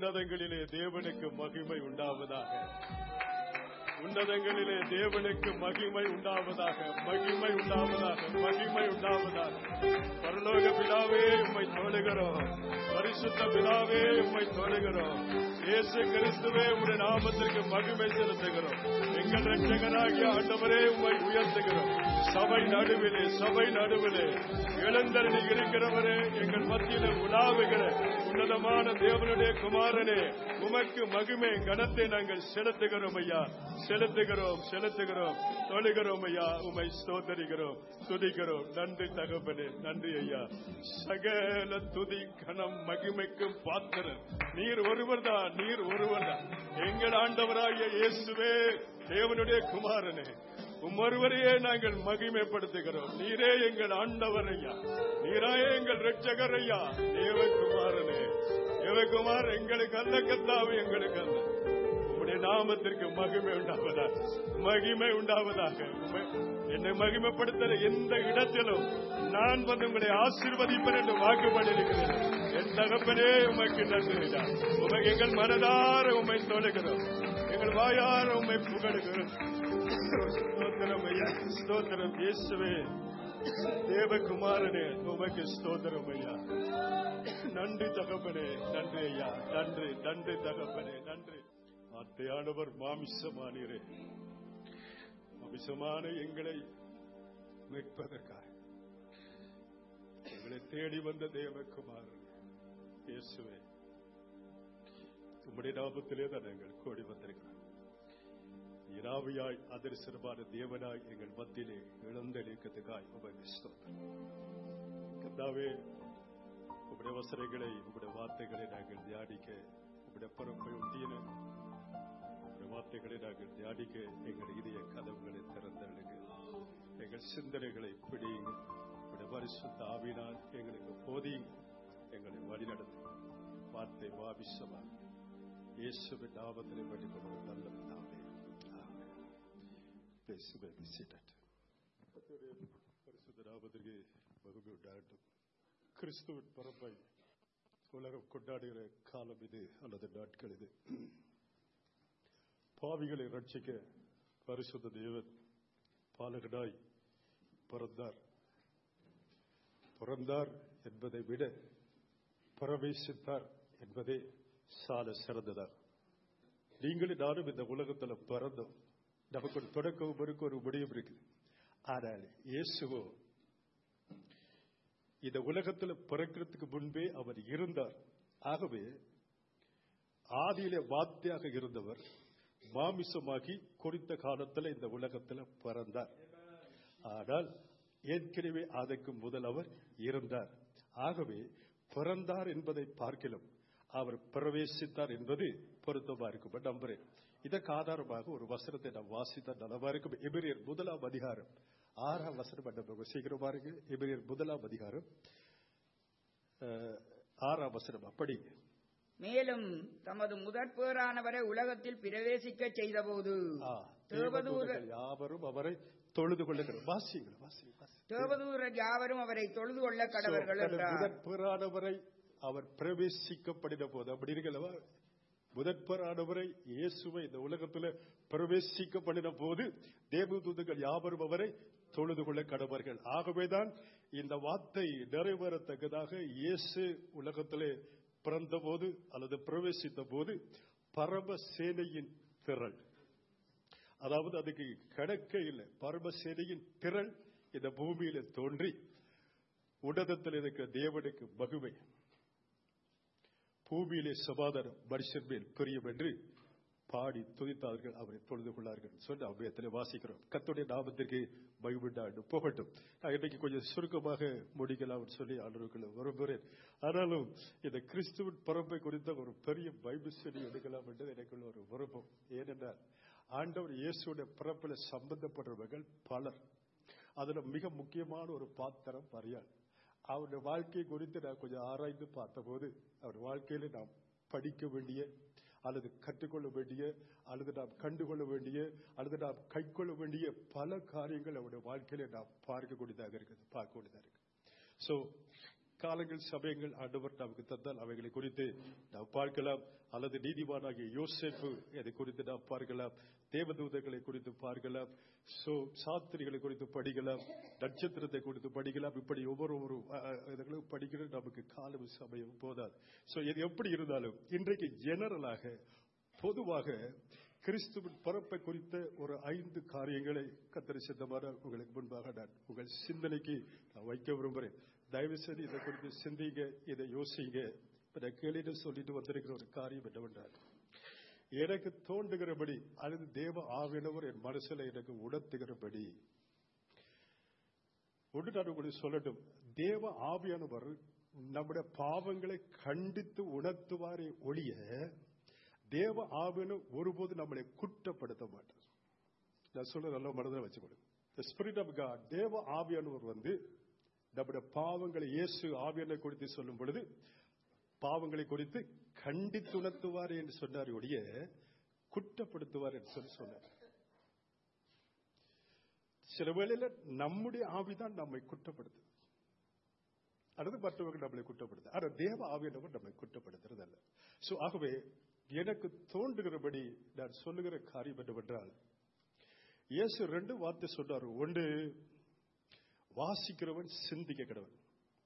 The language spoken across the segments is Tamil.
உன்னதங்களிலே தேவனுக்கு மகிமை உண்டாவதாக உன்னதங்களிலே தேவனுக்கு மகிமை உண்டாவதாக மகிமை உண்டாவதாக மகிமை உண்டாவதாக பரலோக பிதாவே உம்மை தோழுகிறோம் பரிசுத்த பிதாவே உம்மை தோழுகிறோம் இயேசு கிறிஸ்துவே உடைய நாமத்திற்கு மகிமை செலுத்துகிறோம் எங்கள் ரட்சகராகிய ஆண்டவரே உம்மை உயர்த்துகிறோம் சபை நடுவிலே சபை நடுவிலே எழுந்தருளி இருக்கிறவரே எங்கள் மத்தியில உலாவுகிற உன்னதமான தேவனுடைய குமாரனே உமக்கு மகிமை கனத்தை நாங்கள் செலுத்துகிறோம் ஐயா செலுத்துகிறோம் செலுத்துகிறோம் தொழுகிறோம் ஐயா உமை ஸ்தோத்தரிக்கிறோம் துதிக்கிறோம் நன்றி தகப்பனே நன்றி ஐயா சகல துதி கனம் மகிமைக்கும் பாத்திரன் நீர் ஒருவர் தான் நீர் ஒருவர் தான் எங்கள் ஆண்டவராகிய இயேசுவே தேவனுடைய குமாரனே உம்மொருவரையே நாங்கள் மகிமைப்படுத்துகிறோம் நீரே எங்கள் ஆண்டவர் ஐயா நீராயே எங்கள் ரட்சகர் ஐயா தேவகுமாரனே தேவகுமார் எங்களுக்கு அல்ல கத்தாவே எங்களுக்கு அல்ல உம்முடைய நாமத்திற்கு மகிமை உண்டாவதாக மகிமை உண்டாவதாக உம்மை- என்னை மகிமைப்படுத்துற எந்த இடத்திலும் நான் வந்து உங்களை ஆசீர்வதிப்பேன் என்று வாக்கு பண்ணியிருக்கிறேன் என் தகப்பனே உமக்கு நன்றி ஐயா. உமக்கு எங்கள் மனதார உம்மை தொழுகிறோம் எங்கள் வாயார உம்மை புகழுகிறோம் ஸ்தோத்திரம் ஐயா ஸ்தோத்திரம் இயேசுவே தேவகுமாரனே உமக்கு ஸ்தோத்திரம் ஐயா நன்றி தகப்பனே நன்றி ஐயா நன்றி நன்றி தகப்பனே நன்றி வார்த்தையானவர் மாமிசமானீரே மாமிசமான எங்களை மீட்பதற்காக எங்களை தேடி வந்த தேவகுமாரன் இயேசுவே உம்முடைய நாமத்திலே தான் எங்கள் கோடி வந்திருக்கிறோம் இராவியாய் அதிர்சனமான தேவனாய் எங்கள் மத்தியிலே இழந்தளிக்கிறதுக்காய் உமக்கு ஸ்தோத்திரம் கர்த்தாவே உம்முடைய வசனங்களை உம்முடைய வார்த்தைகளை நாங்கள் தியானிக்க உம்முடைய பரப்பை ஒட்டியன உம்முடைய வார்த்தைகளை நாங்கள் தியானிக்க எங்கள் இதய கதவுகளை திறந்தழுங்க எங்கள் சிந்தனைகளை பிடியுங்க உம்முடைய பரிசுத்த ஆவினால் எங்களுக்கு போதியுங்க எங்களை வழிநடத்து வார்த்தை வாபிசமா இயேசுவின் நாமத்திலே படிக்கொள்ள நல்ல பிதாவே. ஆமென். Please, you may be seated. கர்த்தருடைய பரிசுத்த நாமத்திற்கு மகிமை உண்டாகட்டும் கிறிஸ்துவின் பிறப்பை உலகம் கொண்டாடுகிற காலம் இது அல்லது நாட்கள் இது பாவிகளை ரட்சிக்க பரிசுத்த தேவன் பாலகனாய் பிறந்தார் பிறந்தார் என்பதை விட பிரவேசித்தார் என்பதே சால சிறந்ததார் நீங்களும் நானும் இந்த உலகத்தில் பிறந்தோம் நமக்கு ஒரு தொடக்கமும் இருக்கு ஒரு முடியும் இருக்கு ஆனால் இயேசுவோ இந்த உலகத்தில் பிறக்கிறதுக்கு முன்பே அவர் இருந்தார் ஆகவே ஆதியிலே வார்த்தையாக இருந்தவர் மாமிசமாகி குறித்த காலத்தில் இந்த உலகத்தில் பிறந்தார் ஆனால் ஏற்கனவே அதற்கு முதல் அவர் இருந்தார் ஆகவே பிறந்தார் என்பதை பார்க்கலாம் அவர் பிரவேசித்தார் என்பது பொருத்தமா இருக்கும் பட் நம்புறேன் இதற்கு ஆதாரமாக ஒரு வசனத்தை நாம் வாசித்தால் நலமா இருக்கும் எபிரியர் முதலாம் அதிகாரம் ஆறாம் வசனம் நம்ம சீக்கிரம் பாருங்க எபிரியர் முதலாம் அதிகாரம் அஹ், ஆறாம் வசனம் அப்படி மேலும் தமது முதற் பேரானவரை உலகத்தில் பிரவேசிக்க செய்தபோது ஆ, தேவதூர தேவதூதர்கள் யாவரும் அவரை தொழுது கொள்ளுகிறார் வாசிங்கள் வாசிங்கள் வாசிங்கள். தேவதூரர் யாவரும் அவரை தொழுது கொள்ள கடவர்கள் So, என்றார் முதற்பேரானவரை அவர் பிரவேசிக்கப்படின போது அப்படி இருக்கலவா முதற்பேரானவரை இயேசுவை இந்த உலகத்துல பிரவேசிக்கப்படின போது தேவதூதர்கள் யாவரும் அவரை தொழுது கொள்ள கடவர்கள் ஆகவேதான் இந்த வார்த்தை நிறைவேறத்தக்கதாக இயேசு உலகத்திலே பிறந்த போது அல்லது பிரவேசித்த போது பரமசேனையின் திரள் அதாவது அதுக்கு கணக்க இல்லை பரமசேனையின் திரள் இந்த பூமியில தோன்றி உடதத்தில் இருக்கிற தேவனுக்கு மகிமை பூமியிலே சமாதானம் மனுஷன் மேல் பிரியும் என்று பாடி துதித்தார்கள் அவரை தொழுது கொள்ளார்கள் சொல்லி அவ்வியத்தில் வாசிக்கிறோம் கத்துடைய நாமத்திற்கு மகிழ்வுண்டாண்டு போகட்டும் நான் இன்னைக்கு கொஞ்சம் சுருக்கமாக முடிக்கலாம் சொல்லி ஆண்டவர்களை விரும்புகிறேன் ஆனாலும் இந்த கிறிஸ்துவின் பிறப்பை குறித்த ஒரு பெரிய பைபிள் ஸ்டடி எடுக்கலாம் என்றது எனக்குள்ள ஒரு விருப்பம் ஏனென்றால் ஆண்டவர் இயேசுடைய பிறப்பில் சம்பந்தப்படுறவர்கள் பலர் அதுல மிக முக்கியமான ஒரு பாத்திரம் மரியாள் அவருடைய வாழ்க்கையை குறித்து நான் கொஞ்சம் ஆராய்ந்து பார்த்தபோது அவர் வாழ்க்கையில நாம் படிக்க வேண்டிய அல்லது கற்றுக்கொள்ள வேண்டிய அல்லது நாம் கண்டுகொள்ள வேண்டிய அல்லது நாம் கைக்கொள்ள வேண்டிய பல காரியங்கள் அவருடைய வாழ்க்கையில நாம் பார்க்கக்கூடியதாக இருக்குது பார்க்கக்கூடியதாக இருக்கு சோ காலங்கள் சமயங்கள் ஆண்டவர் நமக்கு தந்தால் அவைகளை குறித்து நாம் பார்க்கலாம் அல்லது நீதிமானாகிய யோசேப்பு இதை குறித்து நாம் பார்க்கலாம் தேவதூதர்களை குறித்து பார்க்கலாம் சோ சாஸ்திரிகளை குறித்து படிக்கலாம் நட்சத்திரத்தை குறித்து படிக்கலாம் இப்படி ஒவ்வொரு ஒரு இதுகளும் படிக்கிறது நமக்கு காலம் சமயம் போதாது சோ இது எப்படி இருந்தாலும் இன்றைக்கு ஜெனரலாக பொதுவாக கிறிஸ்துவின் பிறப்பை குறித்த ஒரு ஐந்து காரியங்களை கத்தரி சித்தமான உங்களுக்கு முன்பாக நான் உங்கள் சிந்தனைக்கு நான் வைக்க விரும்புகிறேன் தயவு செய்து இதை குறித்து சிந்திங்க இதை யோசிங்க இப்ப நான் கேளிட்டு சொல்லிட்டு வந்திருக்கிற ஒரு காரியம் என்னவென்றால் எனக்கு தோன்றுகிறபடி அல்லது தேவ ஆவினவர் என் மனசுல எனக்கு உணர்த்துகிறபடி ஒன்று நான் உங்களுக்கு சொல்லட்டும் தேவ ஆவியானவர் நம்முடைய பாவங்களை கண்டித்து உணர்த்துவாரே ஒழிய தேவ ஆவியனும் ஒருபோது நம்மளை குற்றப்படுத்த மாட்டார் நான் சொல்ல நல்ல மனதில் வச்சுக்கொள்ளுங்க The Spirit of God, தேவ ஆவியானவர் வந்து நம்முடைய பாவங்களை இயேசு ஆவியனை குறித்து சொல்லும் பொழுது பாவங்களை குறித்து கண்டித்து உணர்த்துவார் என்று சொன்னார் ஒழிய குற்றப்படுத்துவார் என்று சொல்லி சொன்னார் சில வேளையில நம்முடைய ஆவிதான் நம்மை குற்றப்படுத்து அல்லது மற்றவர்கள் நம்மளை குற்றப்படுத்து ஆனா தேவ ஆவியானவர் நம்மை குற்றப்படுத்துறது அல்ல சோ ஆகவே எனக்கு தோன்றுகிறபடி நான் சொல்லுகிற காரியம் என்னவென்றால் இயேசு ரெண்டு வார்த்தை சொன்னார் ஒன்று வாசிக்கிறவன் சிந்திக்க கிடவன்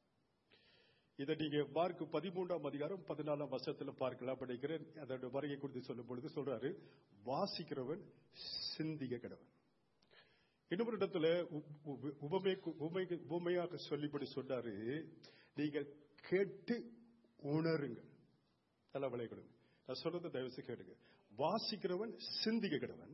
இதை நீங்க மார்க் பதிமூன்றாம் அதிகாரம் பதினாலாம் வருஷத்துல பார்க்கலாம் நினைக்கிறேன் அதோட வருகை குறித்து சொல்லும் பொழுது சொல்றாரு வாசிக்கிறவன் சிந்திக்க கிடவன் இன்னொரு இடத்துல உபமை உபமையாக சொல்லிப்படி சொன்னாரு நீங்கள் கேட்டு உணருங்கள் நல்ல விளையாடுங்க நான் சொல்றதை தயவு கேளுங்க வாசிக்கிறவன் சிந்திக்க கிடவன்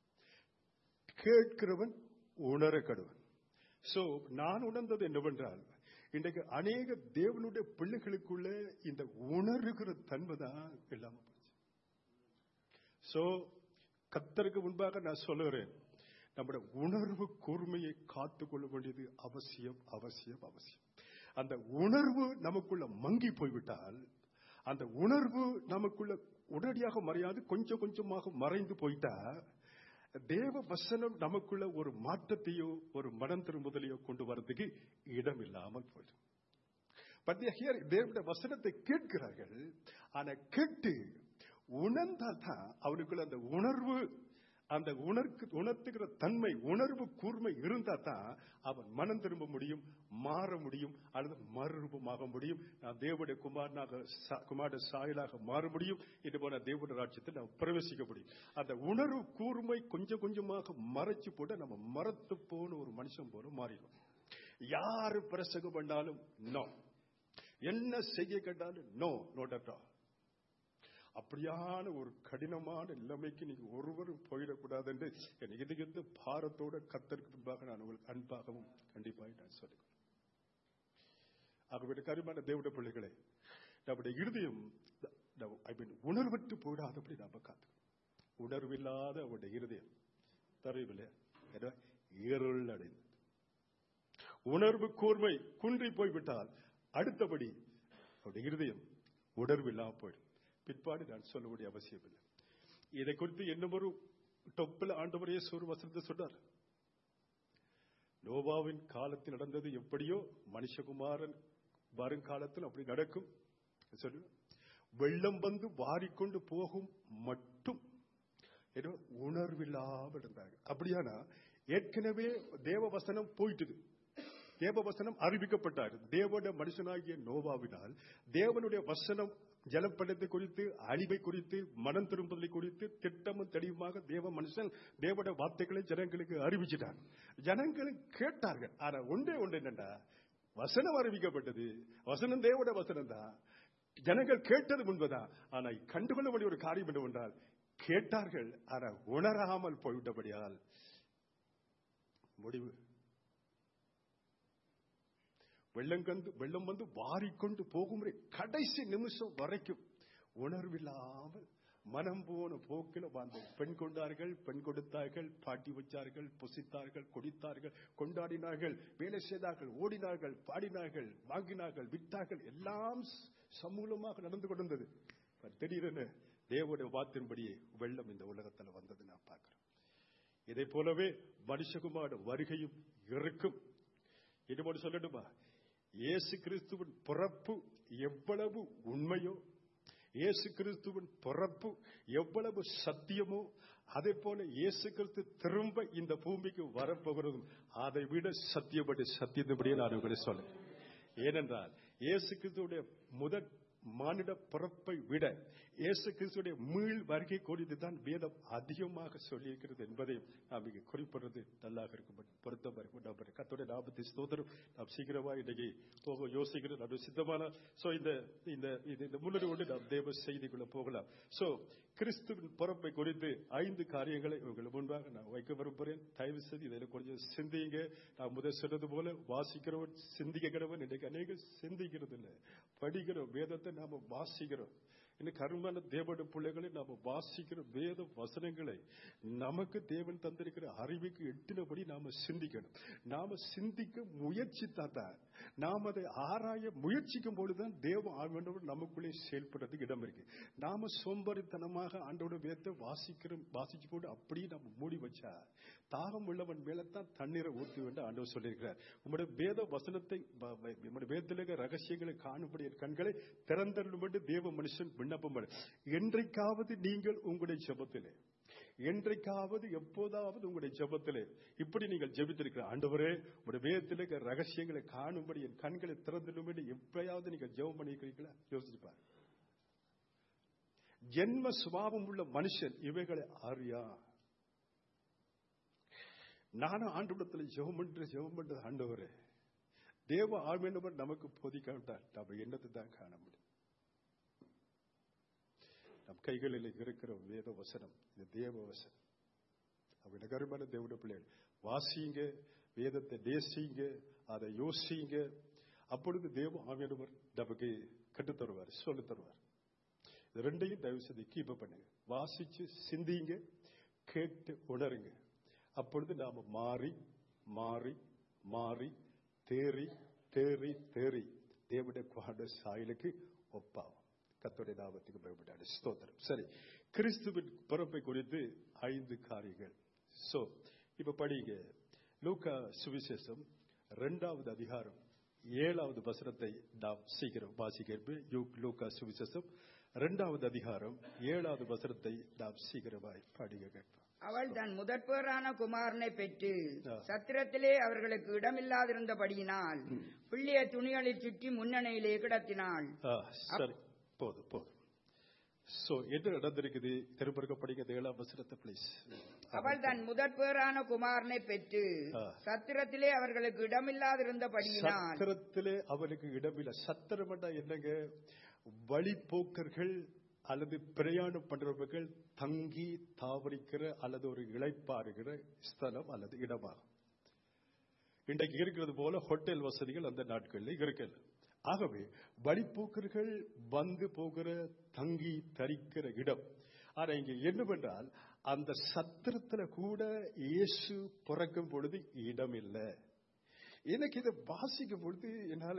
கேட்கிறவன் உணர கடவன் சோ நான் உணர்ந்தது என்னவென்றால் இன்றைக்கு அநேக தேவனுடைய பிள்ளைகளுக்குள்ள இந்த உணர்கிற தன்மை தான் இல்லாம போச்சு சோ கத்தருக்கு முன்பாக நான் சொல்லுகிறேன் நம்முடைய உணர்வு கூர்மையை காத்துக்கொள்ள வேண்டியது அவசியம் அவசியம் அவசியம் அந்த உணர்வு நமக்குள்ள மங்கி போய்விட்டால் அந்த உணர்வு நமக்குள்ள உடனடியாக மறையாது கொஞ்சம் கொஞ்சமாக மறைந்து போயிட்டா தேவ வசனம் நமக்குள்ள ஒரு மாற்றத்தையோ ஒரு மனம் திரும்புதலையோ கொண்டு வரதுக்கு இடம் இல்லாமல் போயிடும் பட் ஹியர் தேவனுடைய வசனத்தை கேட்கிறார்கள் ஆனா கேட்டு உணர்ந்தால் தான் அவனுக்குள்ள அந்த உணர்வு அந்த உணர்க்கு உணர்த்துகிற தன்மை உணர்வு கூர்மை இருந்தா தான் அவன் மனம் திரும்ப முடியும் மாற முடியும் அல்லது மறுரூபமாக முடியும் நான் தேவனுடைய குமாரனாக குமார சாயலாக மாற முடியும் இது போல தேவனுடைய ராட்சியத்தில் நாம் பிரவேசிக்க முடியும் அந்த உணர்வு கூர்மை கொஞ்சம் கொஞ்சமாக மறைச்சு போட்டு நம்ம மரத்து போன ஒரு மனுஷன் போல மாறிடும் யாரு பிரசங்கம் பண்ணாலும் நோ என்ன செய்ய கேட்டாலும் நோ நோட்டா அப்படியான ஒரு கடினமான நிலைமைக்கு நீங்க ஒருவரும் போயிடக்கூடாது என்று என் இதுகிருந்து பாரத்தோட கத்தருக்கு முன்பாக நான் உங்களுக்கு அன்பாகவும் கண்டிப்பாக நான் சொல்லுகிறேன் ஆகவே கருமான தேவட பிள்ளைகளே நம்முடைய இருதயம் ஐ மீன் உணர்வற்று போடாதபடி நாம காத்து உணர்வில்லாத அவருடைய இருதயம் தரவில்லை இருள் அடைந்தது உணர்வு கூர்மை குன்றி போய்விட்டால் அடுத்தபடி அவருடைய இருதயம் உணர்வில்லாம போயிடும் பிற்பாடு நான் சொல்ல வேண்டிய அவசியம் இல்லை இதை குறித்து இன்னும் ஒரு டொப்பில் ஆண்டவரையே ஒரு வசனத்தை சொன்னார் நோவாவின் காலத்தில் நடந்தது எப்படியோ மனுஷகுமாரன் வருங்காலத்தில் அப்படி நடக்கும் சொல்லு வெள்ளம் வந்து வாரிக்கொண்டு போகும் மட்டும் ஏதோ உணர்வில்லாமல் இருந்தாங்க அப்படியானா ஏற்கனவே தேவ வசனம் போயிட்டுது தேவ வசனம் அறிவிக்கப்பட்டார் தேவனுடைய மனுஷனாகிய நோவாவினால் தேவனுடைய வசனம் ஜலப்படத்தை குறித்து அழிவை குறித்து மனம் திரும்புதலை குறித்து திட்டமும் தெளிவுமாக தேவ மனுஷன் தேவனுடைய வார்த்தைகளை ஜனங்களுக்கு அறிவிச்சிட்டார் ஜனங்களும் கேட்டார்கள் ஆனா ஒன்றே ஒன்று என்னண்டா வசனம் அறிவிக்கப்பட்டது வசனம் தேவனுடைய வசனம் தான் ஜனங்கள் கேட்டது முன்பதான் ஆனா கண்டுகொள்ள வேண்டிய ஒரு காரியம் என்னவென்றால் கேட்டார்கள் ஆனா உணராமல் போய்விட்டபடியால் முடிவு வெள்ளங்கந்து வெள்ளம் வந்து வாரிக்கொண்டு போகும் கடைசி நிமிஷம் வரைக்கும் உணர்வில்லாமல் மனம் போன போக்கில் வாழ்ந்த பெண் கொண்டார்கள் பெண் கொடுத்தார்கள் பாட்டி வச்சார்கள் புசித்தார்கள் குடித்தார்கள் கொண்டாடினார்கள் வேலை செய்தார்கள் ஓடினார்கள் பாடினார்கள் வாங்கினார்கள் விட்டார்கள் எல்லாம் சமூலமாக நடந்து கொண்டிருந்தது திடீரென தேவோட வாத்தின்படியே வெள்ளம் இந்த உலகத்தில் வந்தது நான் பார்க்கிறேன் இதை போலவே மனுஷகுமாரோட வருகையும் இருக்கும் இது மட்டும் சொல்லட்டுமா இயேசு கிறிஸ்துவின் பிறப்பு எவ்வளவு உண்மையோ இயேசு கிறிஸ்துவின் பிறப்பு எவ்வளவு சத்தியமோ அதே போல இயேசு கிறிஸ்து திரும்ப இந்த பூமிக்கு வரப்போகிறதும் அதை விட சத்தியப்பட்டு சத்தியத்தின்படியே நான் உங்களை சொல்ல ஏனென்றால் இயேசு கிறிஸ்துடைய முதற் மானிட பிறப்பை விட இயேசு கிறிஸ்துடைய மீள் வருகை குறித்து தான் வேதம் அதிகமாக சொல்லியிருக்கிறது என்பதை நாம் இங்கே குறிப்பிடுறது நல்லாக இருக்கும் பொருத்தம் இருக்கும் நாம் கத்தோடைய நாமத்தை ஸ்தோத்திரம் நாம் சீக்கிரமா இன்னைக்கு போக யோசிக்கிறது நம்ம சித்தமான சோ இந்த இந்த இது- இந்த முன்னணி கொண்டு நாம் தேவ செய்திக்குள்ள போகலாம் சோ கிறிஸ்துவின் பிறப்பை குறித்து ஐந்து காரியங்களை உங்களுக்கு முன்பாக நான் வைக்க விரும்புகிறேன் தயவு செய்து இதில் கொஞ்சம் சிந்திங்க நான் முதல் சொன்னது போல வாசிக்கிறவன் சிந்திக்கிறவன் இன்னைக்கு அநேக சிந்திக்கிறது இல்லை படிக்கிறோம் வேதத்தை நாம வாசிக்கிறோம் இன்னும் கருமான தேவனுடைய பிள்ளைகளை நாம வாசிக்கிற வேத வசனங்களை நமக்கு தேவன் தந்திருக்கிற அறிவுக்கு எட்டினபடி நாம சிந்திக்கணும் நாம சிந்திக்க முயற்சித்தா தான் நாம் அதை ஆராய முயற்சிக்கும் பொழுதுதான் தேவ ஆண்டவர் நமக்குள்ளே செயல்படுறதுக்கு இடம் இருக்கு நாம சோம்பரித்தனமாக ஆண்டோட வேதத்தை வாசிக்கிறோம் வாசிச்சு போட்டு அப்படியே நம்ம மூடி வச்சா தாகம் உள்ளவன் மேலத்தான் தண்ணீரை ஊற்றி வேண்டும் ஆண்டவர் சொல்லியிருக்கிறார் உங்களுடைய வேத வசனத்தை ப- ப- உம்முடைய வேதத்தில் இருக்கிற ரகசியங்களை காணும்படி என் கண்களை திறந்தருளும் என்று தேவ மனுஷன் விண்ணப்பம் பண்ணு. என்றைக்காவது நீங்கள் உங்களுடைய ஜெபத்திலே என்றைக்காவது எப்போதாவது உங்களுடைய ஜெபத்திலே இப்படி நீங்கள் ஜெபித்திருக்கிற ஆண்டவரே உங்களுடைய வேதத்தில் இருக்கிற ரகசியங்களை காணும்படி என் கண்களை திறந்துடும்படி எப்பயாவது நீங்கள் ஜெபம் பண்ணியிருக்கிறீங்களா யோசிச்சு பாருங்க ஜென்ம சுபாவம் உள்ள மனுஷன் இவைகளை அறியா நானும் ஆண்டுடத்தில் ஜெபம் பண்ற ஜெபம் பண்றது ஆண்டவரே தேவ ஆழ்மையினவர் நமக்கு போதிக்காவிட்டால் நம்ம என்னத்தை தான் காண முடியும் நம் கைகளில் இருக்கிற வேத வசனம் இது தேவ வசனம் அவருடைய கருமான தேவனுடைய பிள்ளைகள் வாசிங்க வேதத்தை நேசிங்க அதை யோசிங்க அப்பொழுது தேவ ஆவியானவர் நமக்கு கற்றுத் தருவார் சொல்லித் தருவார் இது ரெண்டையும் தயவு செய்து கீப் பண்ணுங்க வாசிச்சு சிந்திங்க கேட்டு உணருங்க அப்பொழுது நாம மாறி மாறி மாறி தேறி தேறி தேறி தேவனுடைய குவாட சாயலுக்கு ஒப்பாகும் கத்தோடைய நாமத்துக்கு பயப்பட்டாடு ஸ்தோத்திரம் சரி கிறிஸ்துவின் பிறப்பை குறித்து ஐந்து காரியங்கள் சோ இப்ப படிங்க லூக்கா சுவிசேஷம் இரண்டாவது அதிகாரம் ஏழாவது வசனத்தை நாம் சீக்கிரம் வாசிக்கிறோம் லூக்கா சுவிசேஷம் இரண்டாவது அதிகாரம் ஏழாவது வசனத்தை நாம் சீக்கிரமாய் பாடிக்க கேட்போம் அவள் தன் முதற்பேறான குமாரனை பெற்று ஆ. சத்திரத்திலே அவர்களுக்கு இடமில்லாதிருந்தபடியினால் பிள்ளைய துணிகளில் சுற்றி முன்னணியிலே கிடத்தினாள் ஆ, சரி போதும் போதும் சோ என்ன நடந்திருக்குது திருப்பருக்க படிங்க இந்த ஏழாம் வசனத்தை ப்ளீஸ் அவள் தன் முதற்பேறான குமாரனை பெற்று ஆ. சத்திரத்திலே அவர்களுக்கு இடமில்லாதிருந்தபடியினால் சத்திரத்திலே அவனுக்கு இடமில்லை சத்திரம்டா என்னங்க வழிபோக்கர்கள் அல்லது பிரயாணம் பண்றவர்கள் தங்கி தாவரிக்கிற அல்லது ஒரு இளைப்பாறுகிற ஸ்தலம் அல்லது இடமாகும் இன்றைக்கு இருக்கிறது போல ஹோட்டல் வசதிகள் அந்த நாட்களில் இருக்கல ஆகவே வழிபோக்கர்கள் வந்து போகிற தங்கி தரிக்கிற இடம் ஆனா இங்க என்னவென்றால் அந்த சத்திரத்துல கூட இயேசு பிறக்கும் பொழுது இடம் இல்லை எனக்கு இதை வாசிக்கும் பொழுது என்னால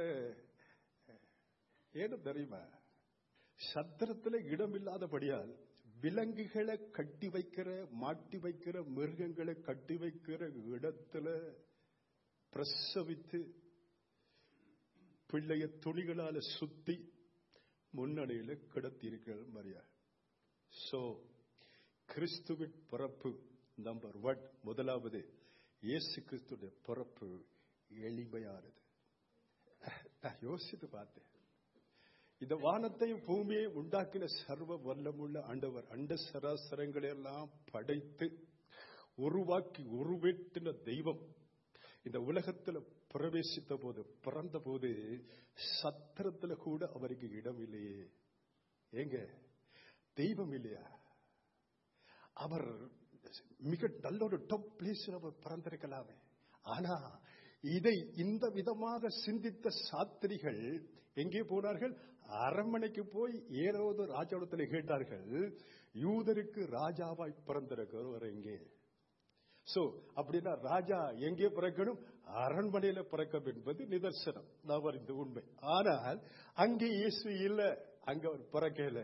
ஏன்னு தெரியுமா சத்திரத்துல இடம் இல்லாதபடியால் விலங்குகளை கட்டி வைக்கிற மாட்டி வைக்கிற மிருகங்களை கட்டி வைக்கிற இடத்துல பிரசவித்து பிள்ளைய துணிகளால சுத்தி முன்னணியில கிடத்தி இருக்கிற மரியா சோ கிறிஸ்துவின் பிறப்பு நம்பர் ஒன் முதலாவது இயேசு கிறிஸ்துடைய பிறப்பு எளிமையானது நான் யோசித்து பார்த்தேன் இந்த வானத்தையும் பூமியையும் உண்டாக்கின சர்வ வல்லமுள்ள ஆண்டவர் அண்ட சராசரங்களை எல்லாம் படைத்து உருவாக்கி உருவேற்றின தெய்வம் இந்த உலகத்துல பிரவேசித்த போது பிறந்த போது சத்திரத்துல கூட அவருக்கு இடம் இல்லையே ஏங்க தெய்வம் இல்லையா அவர் மிக நல்ல ஒரு டாப் பிளேஸில் அவர் பிறந்திருக்கலாமே ஆனா இதை இந்த விதமாக சிந்தித்த சாத்திரிகள் எங்கே போனார்கள் அரண்மனைக்கு போய் ஏழாவது ராஜாவிடத்தில் கேட்டார்கள் யூதருக்கு ராஜாவாய் பிறந்திருக்கிறவர் எங்கே சோ அப்படின்னா ராஜா எங்கே பிறக்கணும் அரண்மனையில பிறக்கும் என்பது நிதர்சனம் நான் அறிந்த உண்மை ஆனால் அங்கே இயேசு இல்ல அங்க அவர் பிறக்கல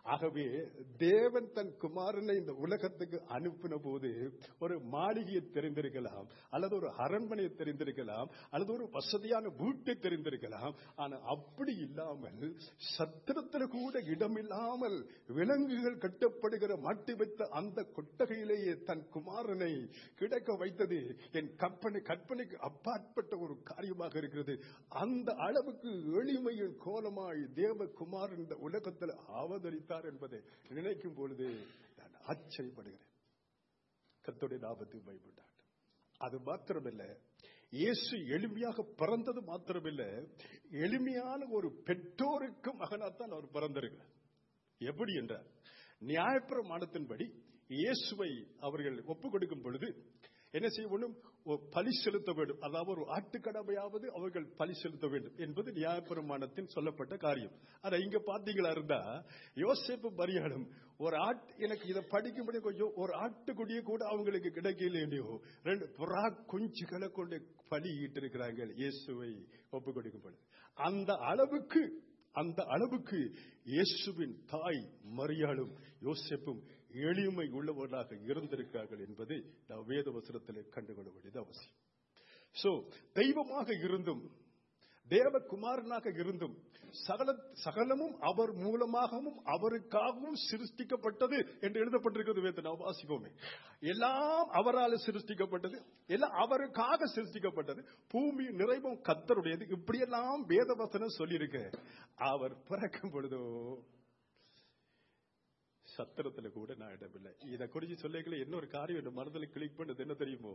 ஆகவே தேவன் தன் குமாரனை இந்த உலகத்துக்கு அனுப்பின போது ஒரு மாளிகையை தெரிந்திருக்கலாம் அல்லது ஒரு அரண்மனையை தெரிந்திருக்கலாம் அல்லது ஒரு வசதியான வீட்டை தெரிந்திருக்கலாம் ஆனா அப்படி இல்லாமல் சத்திரத்தில் கூட இடமில்லாமல் விலங்குகள் கட்டப்படுகிற மாட்டி வைத்த அந்த கொட்டகையிலேயே தன் குமாரனை கிடக்க வைத்தது என் கற்பனை கற்பனைக்கு அப்பாற்பட்ட ஒரு காரியமாக இருக்கிறது அந்த அளவுக்கு எளிமையின் கோலமாய் தேவகுமார் இந்த உலகத்தில் அவதரித்தார் என்பதை நினைக்கும் பொழுது நான் ஆச்சரியப்படுகிறேன் கத்தோடைய நாபத்து பயப்பட்டார் அது மாத்திரமல்ல இயேசு எளிமையாக பிறந்தது மாத்திரமில்ல எளிமையான ஒரு பெற்றோருக்கு மகனாத்தான் அவர் பிறந்திருக்கிறார் எப்படி என்றார் நியாயப்பிரமாணத்தின்படி இயேசுவை அவர்கள் ஒப்புக் கொடுக்கும் பொழுது என்ன செய்ய வேண்டும் ஒரு பலி செலுத்த வேண்டும் அதாவது ஒரு ஆட்டுக்கடமையாவது அவர்கள் பலி செலுத்த வேண்டும் என்பது நியாயப்பிரமாணத்தின் சொல்லப்பட்ட காரியம் ஆனா இங்க பாத்தீங்களா இருந்தா யோசேப்பு மரியாளும் ஒரு ஆட்டு எனக்கு இதை படிக்கும்படி கொஞ்சம் ஒரு ஆட்டுக்குடியை கூட அவங்களுக்கு கிடைக்கலையோ ரெண்டு புறா குஞ்சுகளை கொண்டு பலி இருக்கிறாங்க இயேசுவை ஒப்புக் கொடுக்கும் பொழுது அந்த அளவுக்கு அந்த அளவுக்கு இயேசுவின் தாய் மரியாளும் யோசேப்பும் எளிமை உள்ளவர்களாக இருந்திருக்கார்கள் என்பதை நாம் வேத வசனத்தில் கண்டுகொள்ள வேண்டியது அவசியம் சோ தெய்வமாக இருந்தும் தேவகுமாரனாக இருந்தும் சகல சகலமும் அவர் மூலமாகவும் அவருக்காகவும் சிருஷ்டிக்கப்பட்டது என்று எழுதப்பட்டிருக்கிறது வேத நாம் வாசிப்போமே எல்லாம் அவரால் சிருஷ்டிக்கப்பட்டது எல்லாம் அவருக்காக சிருஷ்டிக்கப்பட்டது பூமி நிறைவும் கத்தருடையது இப்படியெல்லாம் வேத வசனம் சொல்லியிருக்க அவர் பிறக்கும் பொழுதோ சத்திரத்துல கூட நான் இடமில்லை இதை குறிச்சு சொல்லிக்கல இன்னொரு காரியம் இந்த மனதில் கிளிக் பண்ணது என்ன தெரியுமோ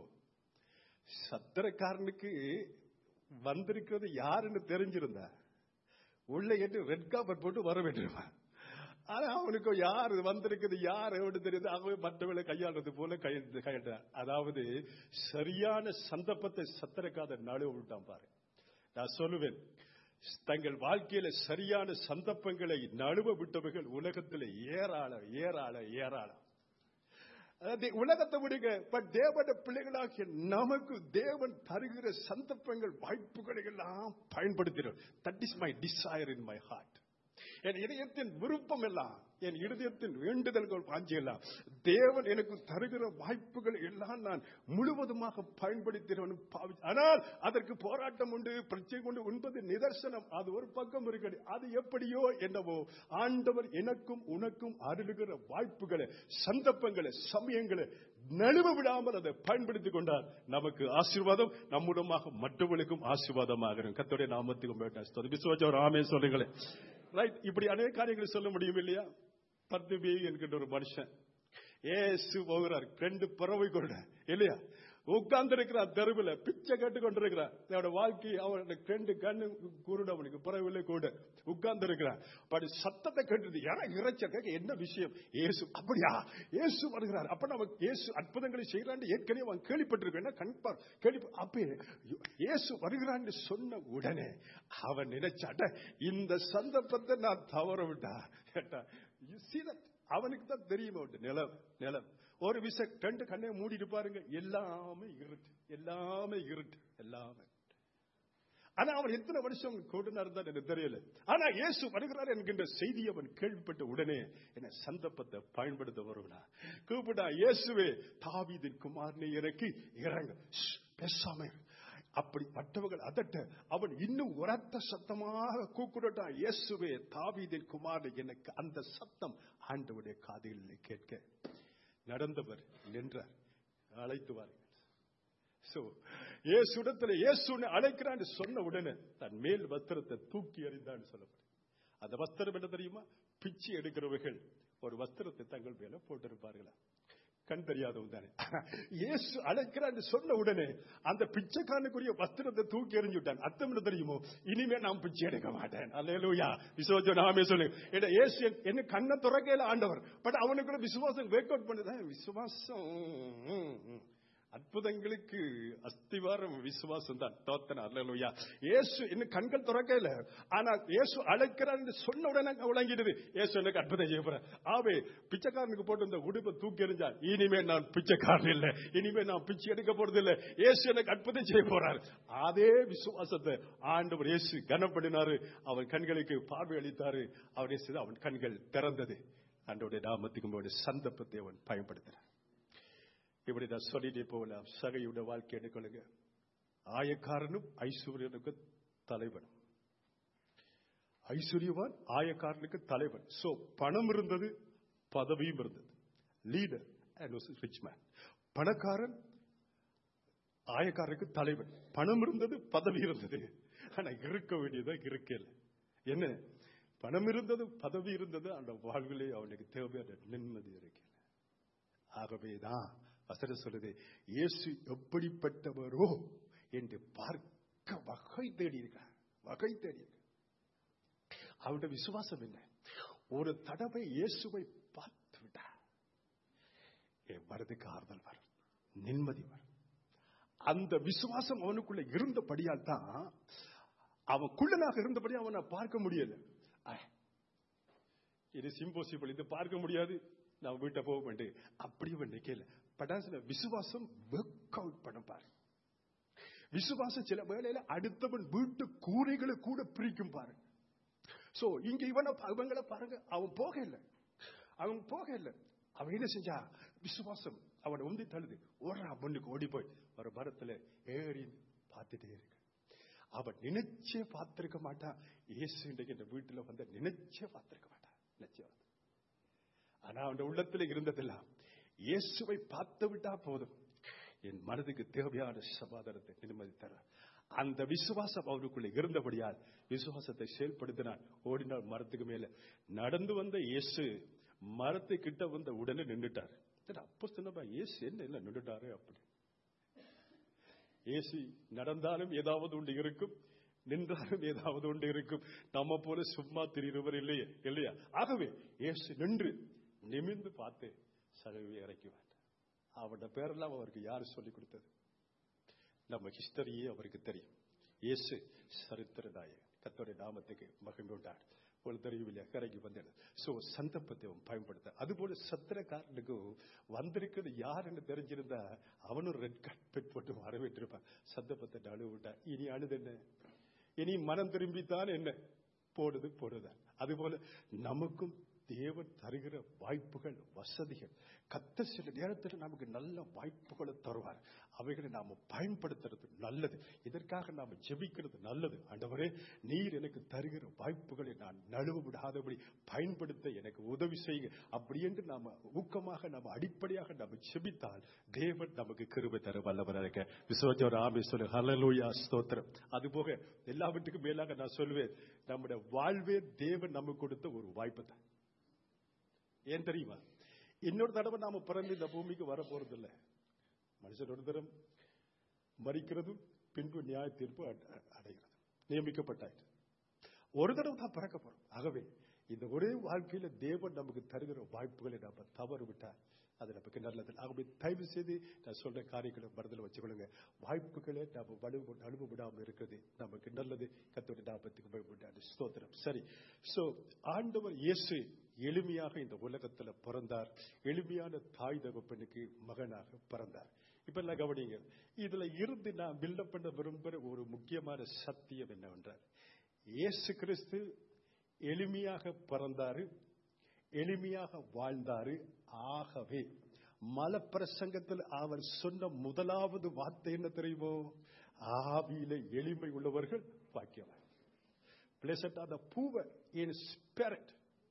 சத்திரக்காரனுக்கு வந்திருக்கிறது யாருன்னு தெரிஞ்சிருந்தா உள்ள என்று ரெட் காப்பர் போட்டு வர வேண்டியவன் ஆனா அவனுக்கு யாரு வந்திருக்குது யார் எப்படி தெரியுது அவன் மற்றவர்களை கையாளுறது போல கையெழுத்து கையெழுத்தான் அதாவது சரியான சந்தர்ப்பத்தை சத்திரக்காத நழுவ விட்டான் பாரு நான் சொல்லுவேன் தங்கள் வாழ்க்கையில சரியான சந்தர்ப்பங்களை நழுவ விட்டவர்கள் உலகத்தில் ஏராள ஏராள ஏராளம் அதாவது உலகத்தை விடுங்க பட் தேவன பிள்ளைகளாகிய நமக்கு தேவன் தருகிற சந்தர்ப்பங்கள் வாய்ப்புகளை எல்லாம் பயன்படுத்திடும் that is my desire in my heart என் இதயத்தின் விருப்பம் எல்லாம் என் இருதயத்தின் வேண்டுதல்கள் வாஞ்சி எல்லாம் தேவன் எனக்கு தருகிற வாய்ப்புகள் எல்லாம் நான் முழுவதுமாக பயன்படுத்தினவன் பாவி ஆனால் அதற்கு போராட்டம் உண்டு பிரச்சனை கொண்டு உண்பது நிதர்சனம் அது ஒரு பக்கம் இருக்கிறது அது எப்படியோ என்னவோ ஆண்டவர் எனக்கும் உனக்கும் அருளுகிற வாய்ப்புகளை சந்தர்ப்பங்களை சமயங்களை நழுவ விடாமல் அதை பயன்படுத்திக் கொண்டால் நமக்கு ஆசீர்வாதம் நம்முடமாக மற்றவர்களுக்கும் ஆசீர்வாதமாக கத்தோடைய நாமத்துக்கும் விசுவாச்சம் ராமே சொல்லுங்களேன் ரைட் இப்படி அநேக காரியங்களை சொல்ல முடியும் இல்லையா பர்துபி என்கின்ற ஒரு மனுஷன் ஏசு போகிறார் ரெண்டு பறவை கொண்ட இல்லையா உட்கார்ந்து இருக்கிறார் தெருவில் பிச்சை கேட்டு கொண்டிருக்கிறார் அவனோட வாழ்க்கை அவனோட ரெண்டு கண்ணு குருடு அவனுக்கு பறவையிலே கூட உட்கார்ந்து இருக்கிறார் பட் சத்தத்தை கேட்டது ஏன்னா இறைச்ச கேட்க என்ன விஷயம் ஏசு அப்படியா ஏசு வருகிறார் அப்ப நம்ம ஏசு அற்புதங்களை செய்யறான் ஏற்கனவே அவன் கேள்விப்பட்டிருக்கேன் கண்பார் கேள்வி அப்பே ஏசு வருகிறான்னு சொன்ன உடனே அவன் நினைச்சாட்ட இந்த சந்தர்ப்பத்தை நான் தவற விட்டா கேட்டா You see that? அவனுக்கு தான் தெரியுமா நிலம் நிலம் ஒரு விச ரெண்டு கண்ணை மூடிட்டு பாருங்க எல்லாமே இருட்டு எல்லாமே இருட்டு எல்லாமே ஆனா அவன் எத்தனை வருஷம் கொடுனார் தான் எனக்கு தெரியல ஆனா இயேசு வருகிறார் என்கின்ற செய்தி அவன் கேள்விப்பட்ட உடனே என்ன சந்தர்ப்பத்தை பயன்படுத்த வருவனா கூப்பிட்டா இயேசுவே தாவீதின் குமாரனை இறக்கி இறங்க ஷ், பேசாம இரு. அப்படி மற்றவர்கள் அதட்ட அவன் இன்னும் உரத்த சத்தமாக கூக்குரட்டான் இயேசுவே தாவீதின் குமாரனை எனக்கு அந்த சத்தம் ஆண்டவருடைய காதில் கேட்க நடந்தவர் நின்றார் அழைத்து வாருங்கள் சோ இயேசுடத்துல இயேசுன்னு அழைக்கிறான்னு சொன்ன உடனே தன் மேல் வஸ்திரத்தை தூக்கி எறிந்தான்னு சொல்லப்படும் அந்த வஸ்திரம் என்ன தெரியுமா பிச்சை எடுக்கிறவர்கள் ஒரு வஸ்திரத்தை தங்கள் மேல போட்டிருப்பார்களா கண் தெரியாதவன் தானே இயேசு அழைக்கிறான்னு சொன்ன உடனே அந்த பிச்சைக்காரனுக்குரிய வஸ்திரத்தை தூக்கி எறிஞ்சுட்டான் அர்த்தம் என்ன தெரியுமோ இனிமே நான் பிச்சை எடுக்க மாட்டேன் அல்லேலூயா விசுவாசம் நாமே சொல்லு ஏன்னா இயேசு என்- என்ன கண்ணை துறக்கையில ஆண்டவர் பட் அவனுக்குள்ள விசுவாசம் வேக் அவுட் பண்ணுதான் விசுவாசம் ம், ம். அற்புதங்களுக்கு அஸ்திவாரம் விசுவாசம் தான் தோத்தன அல்லேலூயா இயேசு இன்னும் கண்கள் துறக்கல ஆனா இயேசு அழைக்கிறார் சொன்ன உடனே அங்க விளங்கிடுது இயேசு எனக்கு அற்புதம் செய்ய போறேன் ஆவே பிச்சைக்காரனுக்கு போட்டு இந்த உடுப்பை தூக்கி எறிஞ்சா இனிமே நான் பிச்சைக்காரன் இல்ல இனிமே நான் பிச்சை எடுக்க போறது இல்ல இயேசு எனக்கு அற்புதம் செய்ய போறார் அதே விசுவாசத்தை ஆண்டவர் இயேசு கனப்படினாரு அவன் கண்களுக்கு பார்வை அளித்தாரு அவர் இயேசு அவன் கண்கள் திறந்தது அன்றோடைய நாமத்துக்கும் ஒரு சந்தர்ப்பத்தை அவன் பயன்படுத்தினான் இப்படி நான் சொல்லிட்டே போகலாம் சகையுடைய வாழ்க்கை எடுக்கொள்ளுங்க ஆயக்காரனும் ஐஸ்வர்யனுக்கு தலைவன் ஐஸ்வர்யவான் ஆயக்காரனுக்கு தலைவன் சோ பணம் இருந்தது பதவியும் இருந்தது லீடர் அண்ட் ரிச் மேன் பணக்காரன் ஆயக்காரனுக்கு தலைவன் பணம் இருந்தது பதவி இருந்தது ஆனா இருக்க வேண்டியதா இருக்கல என்ன பணம் இருந்தது பதவி இருந்தது அந்த வாழ்விலே அவனுக்கு தேவையான நிம்மதி இருக்கல ஆகவேதான் வசனம் சொல்லுது இயேசு எப்படிப்பட்டவரோ என்று பார்க்க வகை தேடி இருக்கார் வகை தேடி இருக்கார் அவருடைய விசுவாசம் என்ன ஒரு தடவை இயேசுவை பார்த்து விட்டார் என் மனதுக்கு ஆறுதல் வரும் நிம்மதி வரும் அந்த விசுவாசம் அவனுக்குள்ள இருந்தபடியால் தான் அவன் குள்ளனாக இருந்தபடி அவனை பார்க்க முடியல ஐ, இது சிம்போசிபிள் இது பார்க்க முடியாது நான் வீட்டை போக வேண்டிய அப்படி அவன் நிக்கல படாசில விசுவாசம் ஒர்க் அவுட் பண்ண பாரு விசுவாசம் சில வேளையில அடுத்தவன் வீட்டு கூரைகளை கூட பிரிக்கும் பாரு சோ இங்க இவனை இவங்களை பாருங்க அவன் போக இல்லை அவன் போக இல்லை அவன் என்ன செஞ்சா விசுவாசம் அவனை உந்தி தழுது ஓடுறா முன்னுக்கு ஓடி போய் ஒரு மரத்துல ஏறி பார்த்துட்டே இருக்கு அவன் நினைச்சே பார்த்திருக்க மாட்டான் இயேசு இன்றைக்கு இந்த வீட்டுல வந்து நினைச்சே பார்த்திருக்க மாட்டான் நினைச்சே பார்த்து. ஆனா அவன் உள்ளத்துல இருந்ததெல்லாம் இயேசுவை பார்த்து விட்டா போதும் என் மனதுக்கு தேவையான சமாதானத்தை நிம்மதி தர அந்த விசுவாசம் அவனுக்குள்ள இருந்தபடியால் விசுவாசத்தை செயல்படுத்தினான் ஓடினார் மரத்துக்கு மேல நடந்து வந்த இயேசு மரத்தை கிட்ட வந்த உடனே நின்றுட்டார் அப்போ சொன்னப்பா இயேசு என்ன இல்ல நின்றுட்டாரு அப்படி இயேசு நடந்தாலும் ஏதாவது ஒன்று இருக்கும் நின்றாலும் ஏதாவது ஒன்று இருக்கும் நம்ம போல சும்மா திரிகிறவர் இல்லையே இல்லையா ஆகவே இயேசு நின்று நிமிர்ந்து பார்த்து சகவி இறக்கி வந்தார் அவருடைய பேரெல்லாம் அவருக்கு யாரு சொல்லிக் கொடுத்தது நம்ம ஹிஸ்டரியே அவருக்கு தெரியும் இயேசு சரித்திரதாய கத்தோடைய நாமத்துக்கு மகிமை உண்டார் ஒரு தெரியவில்லை கரைக்கு வந்தேன் சோ சந்தர்ப்பத்தை அவன் பயன்படுத்த அதுபோல சத்திரக்காரனுக்கு வந்திருக்கிறது யாருன்னு தெரிஞ்சிருந்தா அவனும் ரெட் கார்பெட் போட்டு வரவேற்றிருப்பான் சந்தர்ப்பத்தை அழுவு விட்டான் இனி அழுது என்ன இனி மனம் திரும்பித்தான் என்ன போடுது போடுதான் அதுபோல நமக்கும் தேவன் தருகிற வாய்ப்புகள் வசதிகள் கத்த சில நேரத்தில் நமக்கு நல்ல வாய்ப்புகளை தருவார் அவைகளை நாம பயன்படுத்துறது நல்லது இதற்காக நாம ஜெபிக்கிறது நல்லது ஆண்டவரே நீர் எனக்கு தருகிற வாய்ப்புகளை நான் நழுவ விடாதபடி பயன்படுத்த எனக்கு உதவி செய்ய அப்படி என்று நாம ஊக்கமாக நாம அடிப்படையாக நாம ஜெபித்தால் தேவன் நமக்கு கிருபை தர வல்லவராக இருக்க விசுவஜோர் ஆமே சொல்லு ஹலலூயா ஸ்தோத்திரம் அதுபோக எல்லாவற்றுக்கும் மேலாக நான் சொல்லுவேன் நம்முடைய வாழ்வே தேவன் நமக்கு கொடுத்த ஒரு வாய்ப்பு தான் ஏன் தெரியுமா இன்னொரு தடவை நாம பிறந்து இந்த பூமிக்கு வர போறது இல்ல மனுஷன் ஒரு தரம் மறிக்கிறதும் பின்பு நியாய தீர்ப்பு அட- அடைகிறது நியமிக்கப்பட்டாயிற்று ஒரு தடவை தான் பிறக்க போறோம் ஆகவே இந்த ஒரே வாழ்க்கையில தேவன் நமக்கு தருகிற வாய்ப்புகளை நாம தவறு விட்டால் அது நமக்கு நல்லது ஆகவே தயவு செய்து நான் சொல்ற காரியங்களை மனதில் வச்சுக்கொள்ளுங்க வாய்ப்புகளை நாம வலுவு அனுபவ விடாம இருக்கிறது நமக்கு நல்லது கத்தோட நாமத்துக்கு பயப்பட்டாரு ஸ்தோத்திரம் சரி சோ ஆண்டவர் இயேசு எளிமையாக இந்த உலகத்துல பிறந்தார் எளிமையான தாய் தகப்பனுக்கு மகனாக பிறந்தார் இப்ப எல்லாம் கவனிங்க இதுல இருந்து நான் பில்டப் பண்ண விரும்புகிற ஒரு முக்கியமான சத்தியம் என்னவென்றால் இயேசு கிறிஸ்து எளிமையாக பிறந்தாரு எளிமையாக வாழ்ந்தாரு ஆகவே மலப்பிரசங்கத்தில் அவர் சொன்ன முதலாவது வார்த்தை என்ன தெரியுமோ ஆவியில எளிமை உள்ளவர்கள் பாக்கியவான் Blessed are the poor in spirit.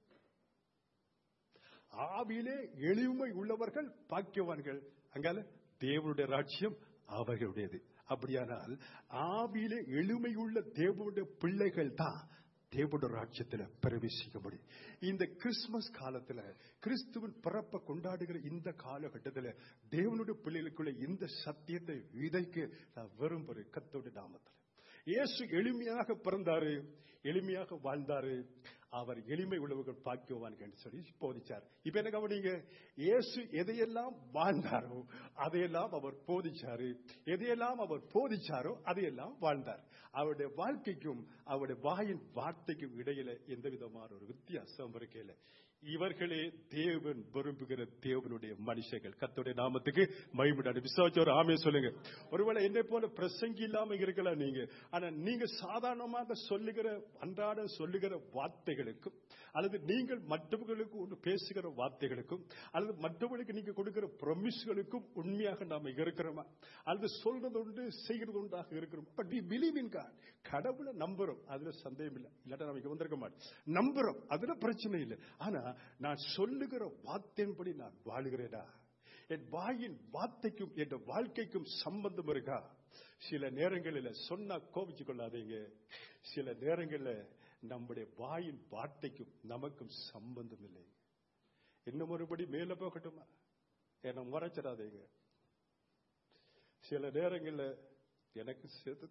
ஆவியிலே எளிமை உள்ளவர்கள் பாக்கியவான்கள் அங்கால தேவனுடைய ராஜ்யம் அவர்களுடையது அப்படியானால் ஆவியிலே எளிமையுள்ள தேவனுடைய பிள்ளைகள் தான் தேவனுடைய ராஜ்யத்துல பிரவேசிக்க முடியும் இந்த கிறிஸ்துமஸ் காலத்துல கிறிஸ்துவின் பிறப்பை கொண்டாடுகிற இந்த காலகட்டத்துல தேவனுடைய பிள்ளைகளுக்குள்ள இந்த சத்தியத்தை விதைக்க நான் விரும்புறேன் கத்தோட நாமத்துல இயேசு எளிமையாக பிறந்தாரு எளிமையாக வாழ்ந்தாரு அவர் எளிமை உள்ளவர்கள் பாக்கியவான்கள் என்று சொல்லி போதிச்சார் இப்ப என்ன கவனிங்க இயேசு எதையெல்லாம் வாழ்ந்தாரோ அதையெல்லாம் அவர் போதிச்சாரு எதையெல்லாம் அவர் போதிச்சாரோ அதையெல்லாம் வாழ்ந்தார் அவருடைய வாழ்க்கைக்கும் அவருடைய வாயின் வார்த்தைக்கும் இடையில எந்த விதமான ஒரு வித்தியாசம் இருக்கையில இவர்களே தேவன் விரும்புகிற தேவனுடைய மனுஷர்கள் கர்த்தருடைய நாமத்துக்கு மகிமைடாடு விசுவாச்சோர் ஆமே சொல்லுங்க ஒருவேளை என்னை போல பிரசங்கி இல்லாம இருக்கலாம் நீங்க ஆனா நீங்க சாதாரணமாக சொல்லுகிற அன்றாட சொல்லுகிற வார்த்தைகளுக்கும் அல்லது நீங்கள் மற்றவர்களுக்கு ஒன்று பேசுகிற வார்த்தைகளுக்கும் அல்லது மற்றவர்களுக்கு நீங்க கொடுக்கிற ப்ரொமிஸ்களுக்கும் உண்மையாக நாம இருக்கிறோமா அல்லது சொல்றது உண்டு செய்கிறது உண்டாக இருக்கிறோம் but we believe in God கடவுளை நம்புறோம் அதுல சந்தேகம் இல்லை இல்லாட்டா நம்ம இங்க வந்திருக்க மாட்டோம் நம்புறோம் அதுல பிரச்சனை இல்லை ஆனா நான் சொல்லுகிற வார்த்தையின்படி நான் வாழுகிறேனா என் வாயின் வார்த்தைக்கும் என் வாழ்க்கைக்கும் சம்பந்தம் இருக்கா சில நேரங்களில் சொன்னா கோபிச்சு கொள்ளாதீங்க சில நேரங்களில் நம்முடைய வாயின் வார்த்தைக்கும் நமக்கும் சம்பந்தம் இல்லை இன்னும் ஒருபடி மேல போகட்டுமா என்ன முறைச்சிடாதீங்க சில நேரங்களில் எனக்கு சேர்த்து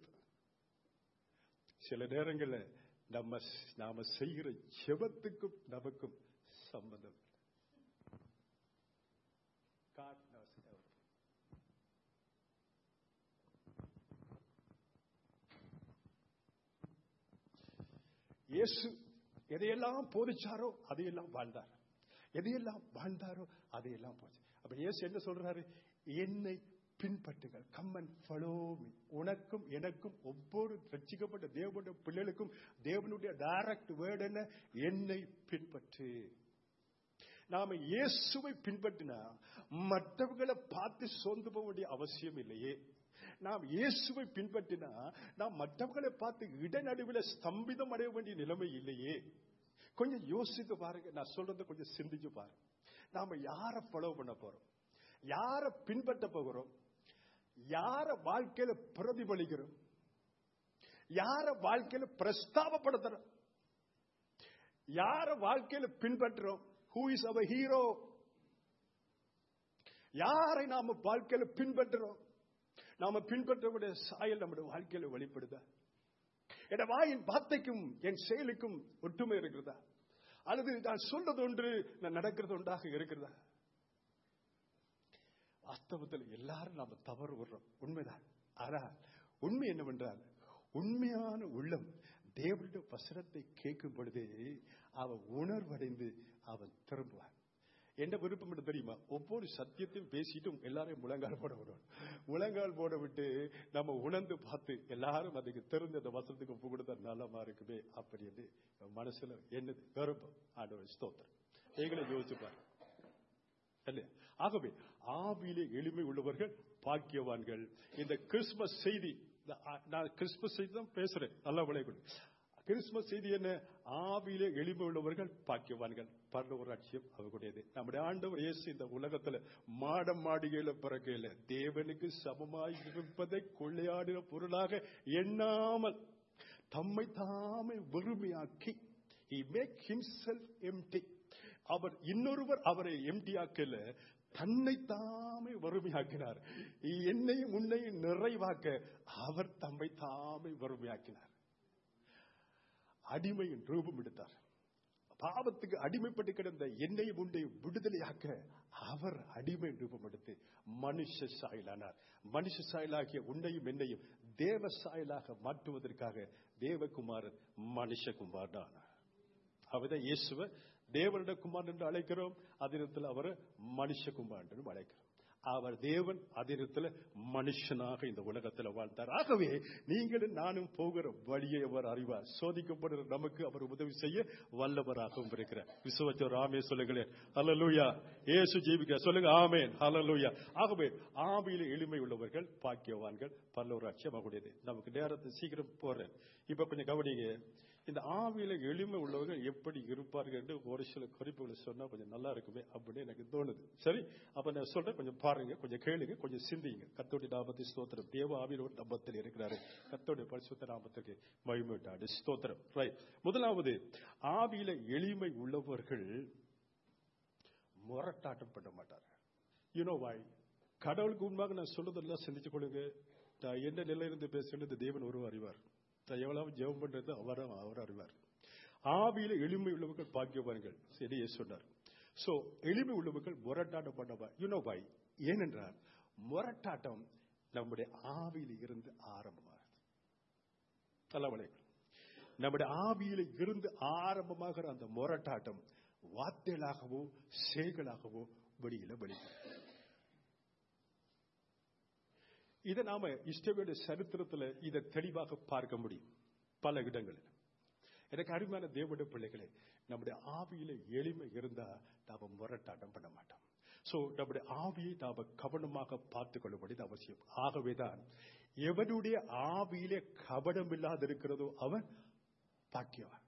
சில நேரங்களில் நம்ம நாம செய்கிற ஜெபத்துக்கும் நமக்கும் சம்பந்தம் இல்லை. God knows everything. இயேசு எதையெல்லாம் போதிச்சாரோ அதையெல்லாம் வாழ்ந்தார் எதையெல்லாம் வாழ்ந்தாரோ அதையெல்லாம் போச்சு அப்ப இயேசு என்ன சொல்றாரு என்னை பின்பற்றுங்கள் கம்மன் ஃபாலோ மீ உனக்கும் எனக்கும் ஒவ்வொரு ரட்சிக்கப்பட்ட தேவனுடைய பிள்ளைகளுக்கும் தேவனுடைய டைரக்ட் வேர்டு என்ன என்னை பின்பற்று நாம இயேசுவை பின்பற்றினா மற்றவர்களை பார்த்து சோர்ந்து போக வேண்டிய அவசியம் இல்லையே நாம் இயேசுவை பின்பற்றினா நாம் மற்றவர்களை பார்த்து இடைநடுவில் ஸ்தம்பிதம் அடைய வேண்டிய நிலைமை இல்லையே கொஞ்சம் யோசித்து பாருங்க நான் சொல்றதை கொஞ்சம் சிந்திச்சு பாருங்க நாம யாரை ஃபாலோ பண்ண போறோம் யாரை பின்பற்ற போகிறோம் யார வாழ்க்கையில பிரதிபலிக்கிறோம் யார வாழ்க்கையில பிரஸ்தாபப்படுத்துறோம் யார வாழ்க்கையில பின்பற்றுறோம் ஹூ இஸ் அவர் ஹீரோ யாரை நாம வாழ்க்கையில பின்பற்றுறோம் நாம பின்பற்றக்கூடிய சாயல் நம்முடைய வாழ்க்கையில வெளிப்படுதா என் வாயின் வார்த்தைக்கும் என் செயலுக்கும் ஒற்றுமை இருக்கிறதா அல்லது நான் சொல்றது ஒன்று நான் நடக்கிறது ஒன்றாக இருக்கிறதா வாஸ்தவத்தில் எல்லாரும் நாம தவறு விடுறோம் உண்மைதான் ஆனால் உண்மை என்னவென்றால் உண்மையான உள்ளம் தேவனுடைய வசனத்தை கேட்கும் பொழுதே அவன் உணர்வடைந்து அவன் திரும்புவான் என்ன விருப்பம் என்று தெரியுமா ஒவ்வொரு சத்தியத்தையும் பேசிட்டும் எல்லாரையும் முழங்கால் போட விடணும் முழங்கால் போட விட்டு நம்ம உணர்ந்து பார்த்து எல்லாரும் அதுக்கு தெரிஞ்ச அந்த வசனத்துக்கு ஒப்பு கொடுத்தா நல்லமா இருக்குமே அப்படி என்று மனசுல என்னது விருப்பம் ஆண்டவர் ஸ்தோத்திரம் நீங்களே யோசிச்சு பாருங்க இல்லையா? ஆகவே ஆவியிலே எளிமை உள்ளவர்கள் பாக்கியவான்கள் இந்த கிறிஸ்துமஸ் செய்தி இந்த ஆ- நான் கிறிஸ்துமஸ் செய்தி தான் பேசுறேன் நல்லா விளையாடு கிறிஸ்துமஸ் செய்தி என்ன ஆவியிலே எளிமை உள்ளவர்கள் பாக்கியவான்கள் பரலோக ராட்சியம் அவர்களுடையது நம்முடைய ஆண்டவர் இயேசு இந்த உலகத்துல மாட மாடிகையில பிறக்கையில தேவனுக்கு சமமாய் இருப்பதை கொள்ளையாடின பொருளாக எண்ணாமல் தம்மை தாமே வெறுமையாக்கி he make himself empty அவர் இன்னொருவர் அவரை எம்டியாக்கல தன்னை தாமே வறுமையாக்கினார் என்னையும் உன்னையும் நிறைவாக்க அவர் தம்மை தாமே வறுமையாக்கினார் அடிமையின் ரூபம் எடுத்தார் பாவத்துக்கு அடிமைப்பட்டு கிடந்த என்னையும் உன்னையும் விடுதலையாக்க அவர் அடிமை ரூபம் எடுத்து மனுஷ சாயலானார் மனுஷ சாயலாகிய உன்னையும் என்னையும் தேவ சாயலாக மாற்றுவதற்காக தேவகுமாரன் மனுஷகுமாரன் அவர்தான் இயேசுவ தேவனுடைய குமாரன் என்று அழைக்கிறோம் அதிரத்தில் அவர் மனுஷகுமாரன் என்று அழைக்கிறோம் அவர் தேவன் அதிரத்தில் மனுஷனாக இந்த உலகத்தில் வாழ்ந்தார் ஆகவே நீங்களும் நானும் போகிற வழியை அவர் அறிவார் சோதிக்கப்படுகிற நமக்கு அவர் உதவி செய்ய வல்லவராகவும் இருக்கிறார் விசுவச்சோர் ஆமே சொல்லுங்களேன் ஹalleluya இயேசு ஜீவிக்க சொல்லுங்க ஆமென் ஹalleluya ஆகவே ஆவியில எளிமை உள்ளவர்கள் பாக்கியவான்கள் பல்லவராட்சியம் அவருடையது நமக்கு நேரத்தை சீக்கிரம் போறேன் இப்ப கொஞ்சம் கவனிங்க இந்த ஆவியில எளிமை உள்ளவர்கள் எப்படி இருப்பார்கள் என்று ஒரு சில குறிப்புகளை சொன்னா கொஞ்சம் நல்லா இருக்குமே அப்படின்னு எனக்கு தோணுது சரி அப்ப நான் சொல்றேன் கொஞ்சம் பாருங்க கொஞ்சம் கேளுங்க கொஞ்சம் சிந்திங்க கத்தோடைய நாமத்தை ஸ்தோத்திரம் தேவ ஆவியில் ஒரு நம்பத்தில் இருக்கிறாரு கத்தோடைய பரிசுத்த நாமத்துக்கு மகிமைட்டாடு ஸ்தோத்திரம் ரைட் முதலாவது ஆவியில எளிமை உள்ளவர்கள் முரட்டாட்டம் பண்ண மாட்டார்கள் யூனோ வாய் கடவுளுக்கு உண்மையாக நான் சொல்றதெல்லாம் சிந்திச்சு கொள்ளுங்க நான் என்ன நிலையிலிருந்து பேசுறது தேவன் ஒரு அறிவார் நான் எவ்வளவு ஜெபம் பண்றது அவர் அவர் அறிவார் ஆவியில எளிமை உள்ளவர்கள் பாக்கியவான்கள் சரியே சொன்னார் சோ எளிமை உள்ளவர்கள் முரட்டாட்டம் பண்ணவா யூனோ வாய் ஏனென்றால் முரட்டாட்டம் நம்முடைய ஆவியில இருந்து ஆரம்பமாகுது நல்ல வளைகள் நம்முடைய ஆவியில இருந்து ஆரம்பமாகிற அந்த முரட்டாட்டம் வார்த்தைகளாகவோ செயல்களாகவோ வெளியில வெளிப்படும் இதை நாம இஷ்டவேட சரித்திரத்துல இதை தெளிவாக பார்க்க முடியும் பல இடங்களில் எனக்கு அருமையான தேவனுடைய பிள்ளைகளே நம்முடைய ஆவியில எளிமை இருந்தா நாம முரட்டாட்டம் பண்ண மாட்டோம் சோ நம்முடைய ஆவியை நாம கவனமாக பார்த்துக் கொள்ள வேண்டியது அவசியம் ஆகவேதான் எவனுடைய ஆவியிலே கபடம் இல்லாது இருக்கிறதோ அவன் பாக்கியவான்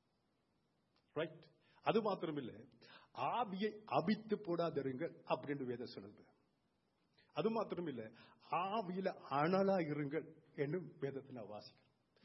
ரைட் அது மாத்திரமில்லை ஆவியை அபித்து போடாதிருங்கள் அப்படின்னு வேதம் சொல்லுது அது மாத்திரம் இல்ல ஆவியில அனலா இருங்கள் என்னும் வேதத்தை நான் வாசிக்கிறேன்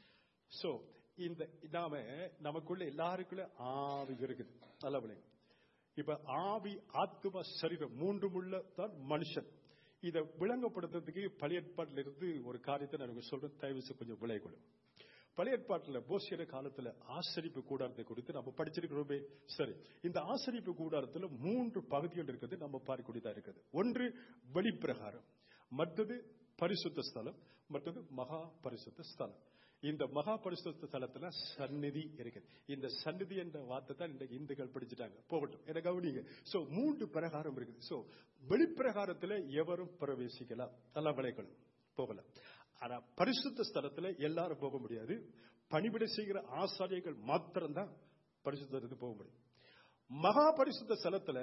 சோ இந்த நாம நமக்குள்ள எல்லாருக்குள்ள ஆவி இருக்குது நல்ல விளைவு இப்ப ஆவி ஆத்ம சரீரம் மூன்றும் உள்ள தான் மனுஷன் இதை விளங்கப்படுத்துறதுக்கு பழைய ஏற்பாட்டில் இருந்து ஒரு காரியத்தை நான் உங்களுக்கு சொல்றேன் தயவு செய்து கொஞ்சம் விளை கொள்ளும் பழைய ஏற்பாட்டில் போசியர காலத்துல ஆசரிப்பு கூடாரத்தை குறித்து நம்ம படிச்சிருக்கிறோமே சரி இந்த ஆசரிப்பு கூடாரத்துல மூன்று பகுதிகள் இருக்குது நம்ம பார்க்கக்கூடியதா இருக்குது ஒன்று வெளிப்பிரகாரம் மற்றது பரிசுத்த ஸ்தலம் மற்றது மகா பரிசுத்த ஸ்தலம் இந்த மகா பரிசுத்த ஸ்தலத்துல சந்நிதி இருக்குது இந்த சந்நிதி என்ற வார்த்தை தான் இன்றைக்கு இந்துக்கள் படிச்சுட்டாங்க போகட்டும் என கவனிங்க சோ மூன்று பிரகாரம் இருக்குது சோ வெளிப்பிரகாரத்துல எவரும் பிரவேசிக்கலாம் நல்லா விளைக்கணும் போகலாம் ஆனா பரிசுத்த ஸ்தலத்துல எல்லாரும் போக முடியாது பணிவிடை செய்கிற ஆசாரியர்கள் மாத்திரம்தான் பரிசுத்தத்துக்கு போக முடியும் மகா பரிசுத்த ஸ்தலத்துல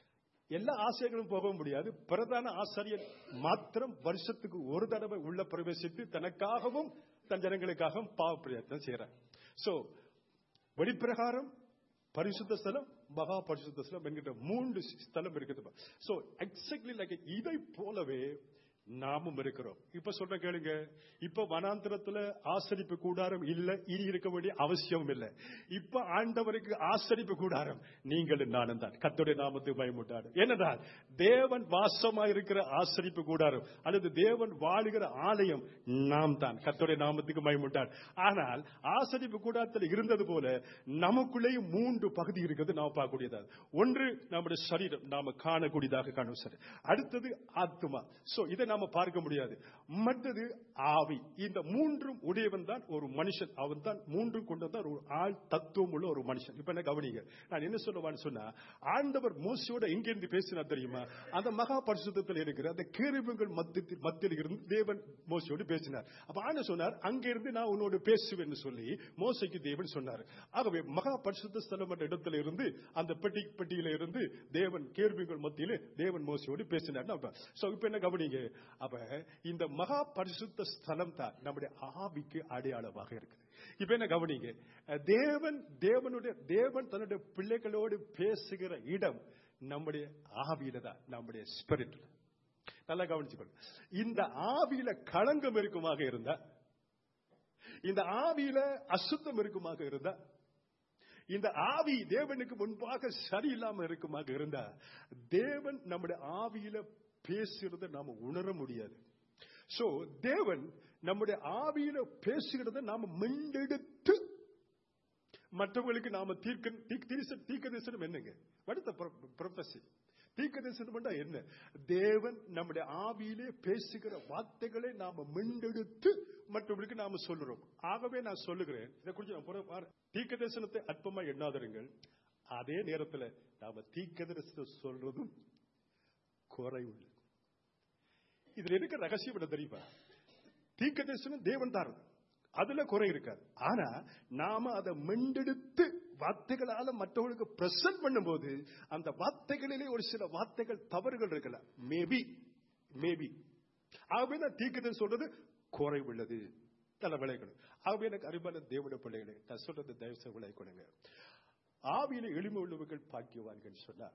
எல்லா ஆசிரியர்களும் போக முடியாது பிரதான ஆசிரியர் மாத்திரம் வருஷத்துக்கு ஒரு தடவை உள்ள பிரவேசித்து தனக்காகவும் தன் ஜனங்களுக்காகவும் பாவ பிரயத்னம் செய்யறார் சோ வெளிப்பிரகாரம் பரிசுத்த ஸ்தலம் மகா பரிசுத்த ஸ்தலம் என்கிற மூன்று ஸ்தலம் இருக்குது சோ எக்ஸாக்ட்லி லைக் இதை போலவே நாமும் இருக்கிறோம் இப்ப சொல்ற கேளுங்க இப்ப வனாந்திரத்துல ஆசரிப்பு கூடாரம் இல்ல இனி இருக்க வேண்டிய அவசியம் இல்ல இப்ப ஆண்டவருக்கு ஆசரிப்பு கூடாரம் நீங்கள் நானும் தான் கத்தோடைய நாமத்துக்கு பயமுட்டாடு ஏனென்றால் தேவன் வாசமா இருக்கிற ஆசரிப்பு கூடாரம் அல்லது தேவன் வாழுகிற ஆலயம் நாம் தான் கத்தோடைய நாமத்துக்கு பயமுட்டாடு ஆனால் ஆசரிப்பு கூடாரத்தில் இருந்தது போல நமக்குள்ளேயும் மூன்று பகுதி இருக்கிறது நாம் பார்க்கக்கூடியதா ஒன்று நம்முடைய சரீரம் நாம காணக்கூடியதாக காணும் சரி அடுத்தது ஆத்மா சோ இதை நாம பார்க்க முடியாது மற்றது ஆவி இந்த மூன்றும் உடையவன் தான் ஒரு மனுஷன் அவன் தான் மூன்றும் கொண்டு தான் ஒரு ஆள் தத்துவம் உள்ள ஒரு மனுஷன் இப்ப என்ன கவனிங்க நான் என்ன சொல்லுவான்னு சொன்னா ஆண்டவர் மோசியோட எங்கிருந்து பேசினார் தெரியுமா அந்த மகா பரிசுத்தத்தில் இருக்கிற அந்த கேருபங்கள் மத்தியில் மத்தியில் இருந்து தேவன் மோசியோடு பேசினார் அப்ப ஆண்டு சொன்னார் அங்கிருந்து நான் உன்னோடு பேசுவேன்னு சொல்லி மோசைக்கு தேவன் சொன்னார் ஆகவே மகா பரிசுத்த ஸ்தலம் என்ற இடத்துல இருந்து அந்த பெட்டி பெட்டியில இருந்து தேவன் கேள்விகள் மத்தியில தேவன் மோசையோடு பேசினார் சோ இப்ப என்ன கவனிங்க அப்ப இந்த மகா பரிசுத்த ஸ்தலம் தான் நம்முடைய ஆவிக்கு அடையாளமாக இருக்குது இப்ப என்ன கவனிங்க தேவன் தேவனுடைய தேவன் தன்னுடைய பிள்ளைகளோடு பேசுகிற இடம் நம்முடைய ஆவியில தான் நம்முடைய ஸ்பிரிட்ல நல்லா கவனிச்சுக்கணும் இந்த ஆவியில களங்கம் இருக்குமாக இருந்தா இந்த ஆவியில அசுத்தம் இருக்குமாக இருந்தா இந்த ஆவி தேவனுக்கு முன்பாக சரியில்லாம இருக்குமாக இருந்தா தேவன் நம்முடைய ஆவியில பேசுறத நாம உணர முடியாது சோ தேவன் நம்முடைய ஆவியில பேசுகிறத நாம மெண்டெடுத்து மற்றவங்களுக்கு நாம தீர்க்க தீர்க்க தரிசனம் என்னங்க அடுத்த ப்ரொஃபஸி தீர்க்க தரிசனம் என்ன தேவன் நம்முடைய ஆவியிலே பேசுகிற வார்த்தைகளை நாம மெண்டெடுத்து மற்றவர்களுக்கு நாம சொல்லுறோம் ஆகவே நான் சொல்லுகிறேன் இதை குறித்து நான் தீர்க்க தரிசனத்தை அற்பமா எண்ணாதருங்கள் அதே நேரத்தில் நாம தீர்க்க தரிசனம் சொல்றதும் குறை உள்ளது இதுல இருக்க ரகசியம் என்ன தெரியுமா தீர்க்க தரிசனம் தேவன் தாரது அதுல குறை இருக்காது ஆனா நாம அதை மெண்டெடுத்து வார்த்தைகளால மற்றவர்களுக்கு பிரசன்ட் பண்ணும்போது அந்த வார்த்தைகளிலே ஒரு சில வார்த்தைகள் தவறுகள் இருக்கலாம் மேபி மேபி ஆகவே நான் தீர்க்கதன் சொல்றது குறை உள்ளது நல்ல விளைகள் ஆகவே எனக்கு அறிவான தேவட பிள்ளைகளே நான் சொல்றது தயவு விளை கொடுங்க ஆவியில எளிமை உள்ளவர்கள் பாக்கியவான்கள் சொன்னா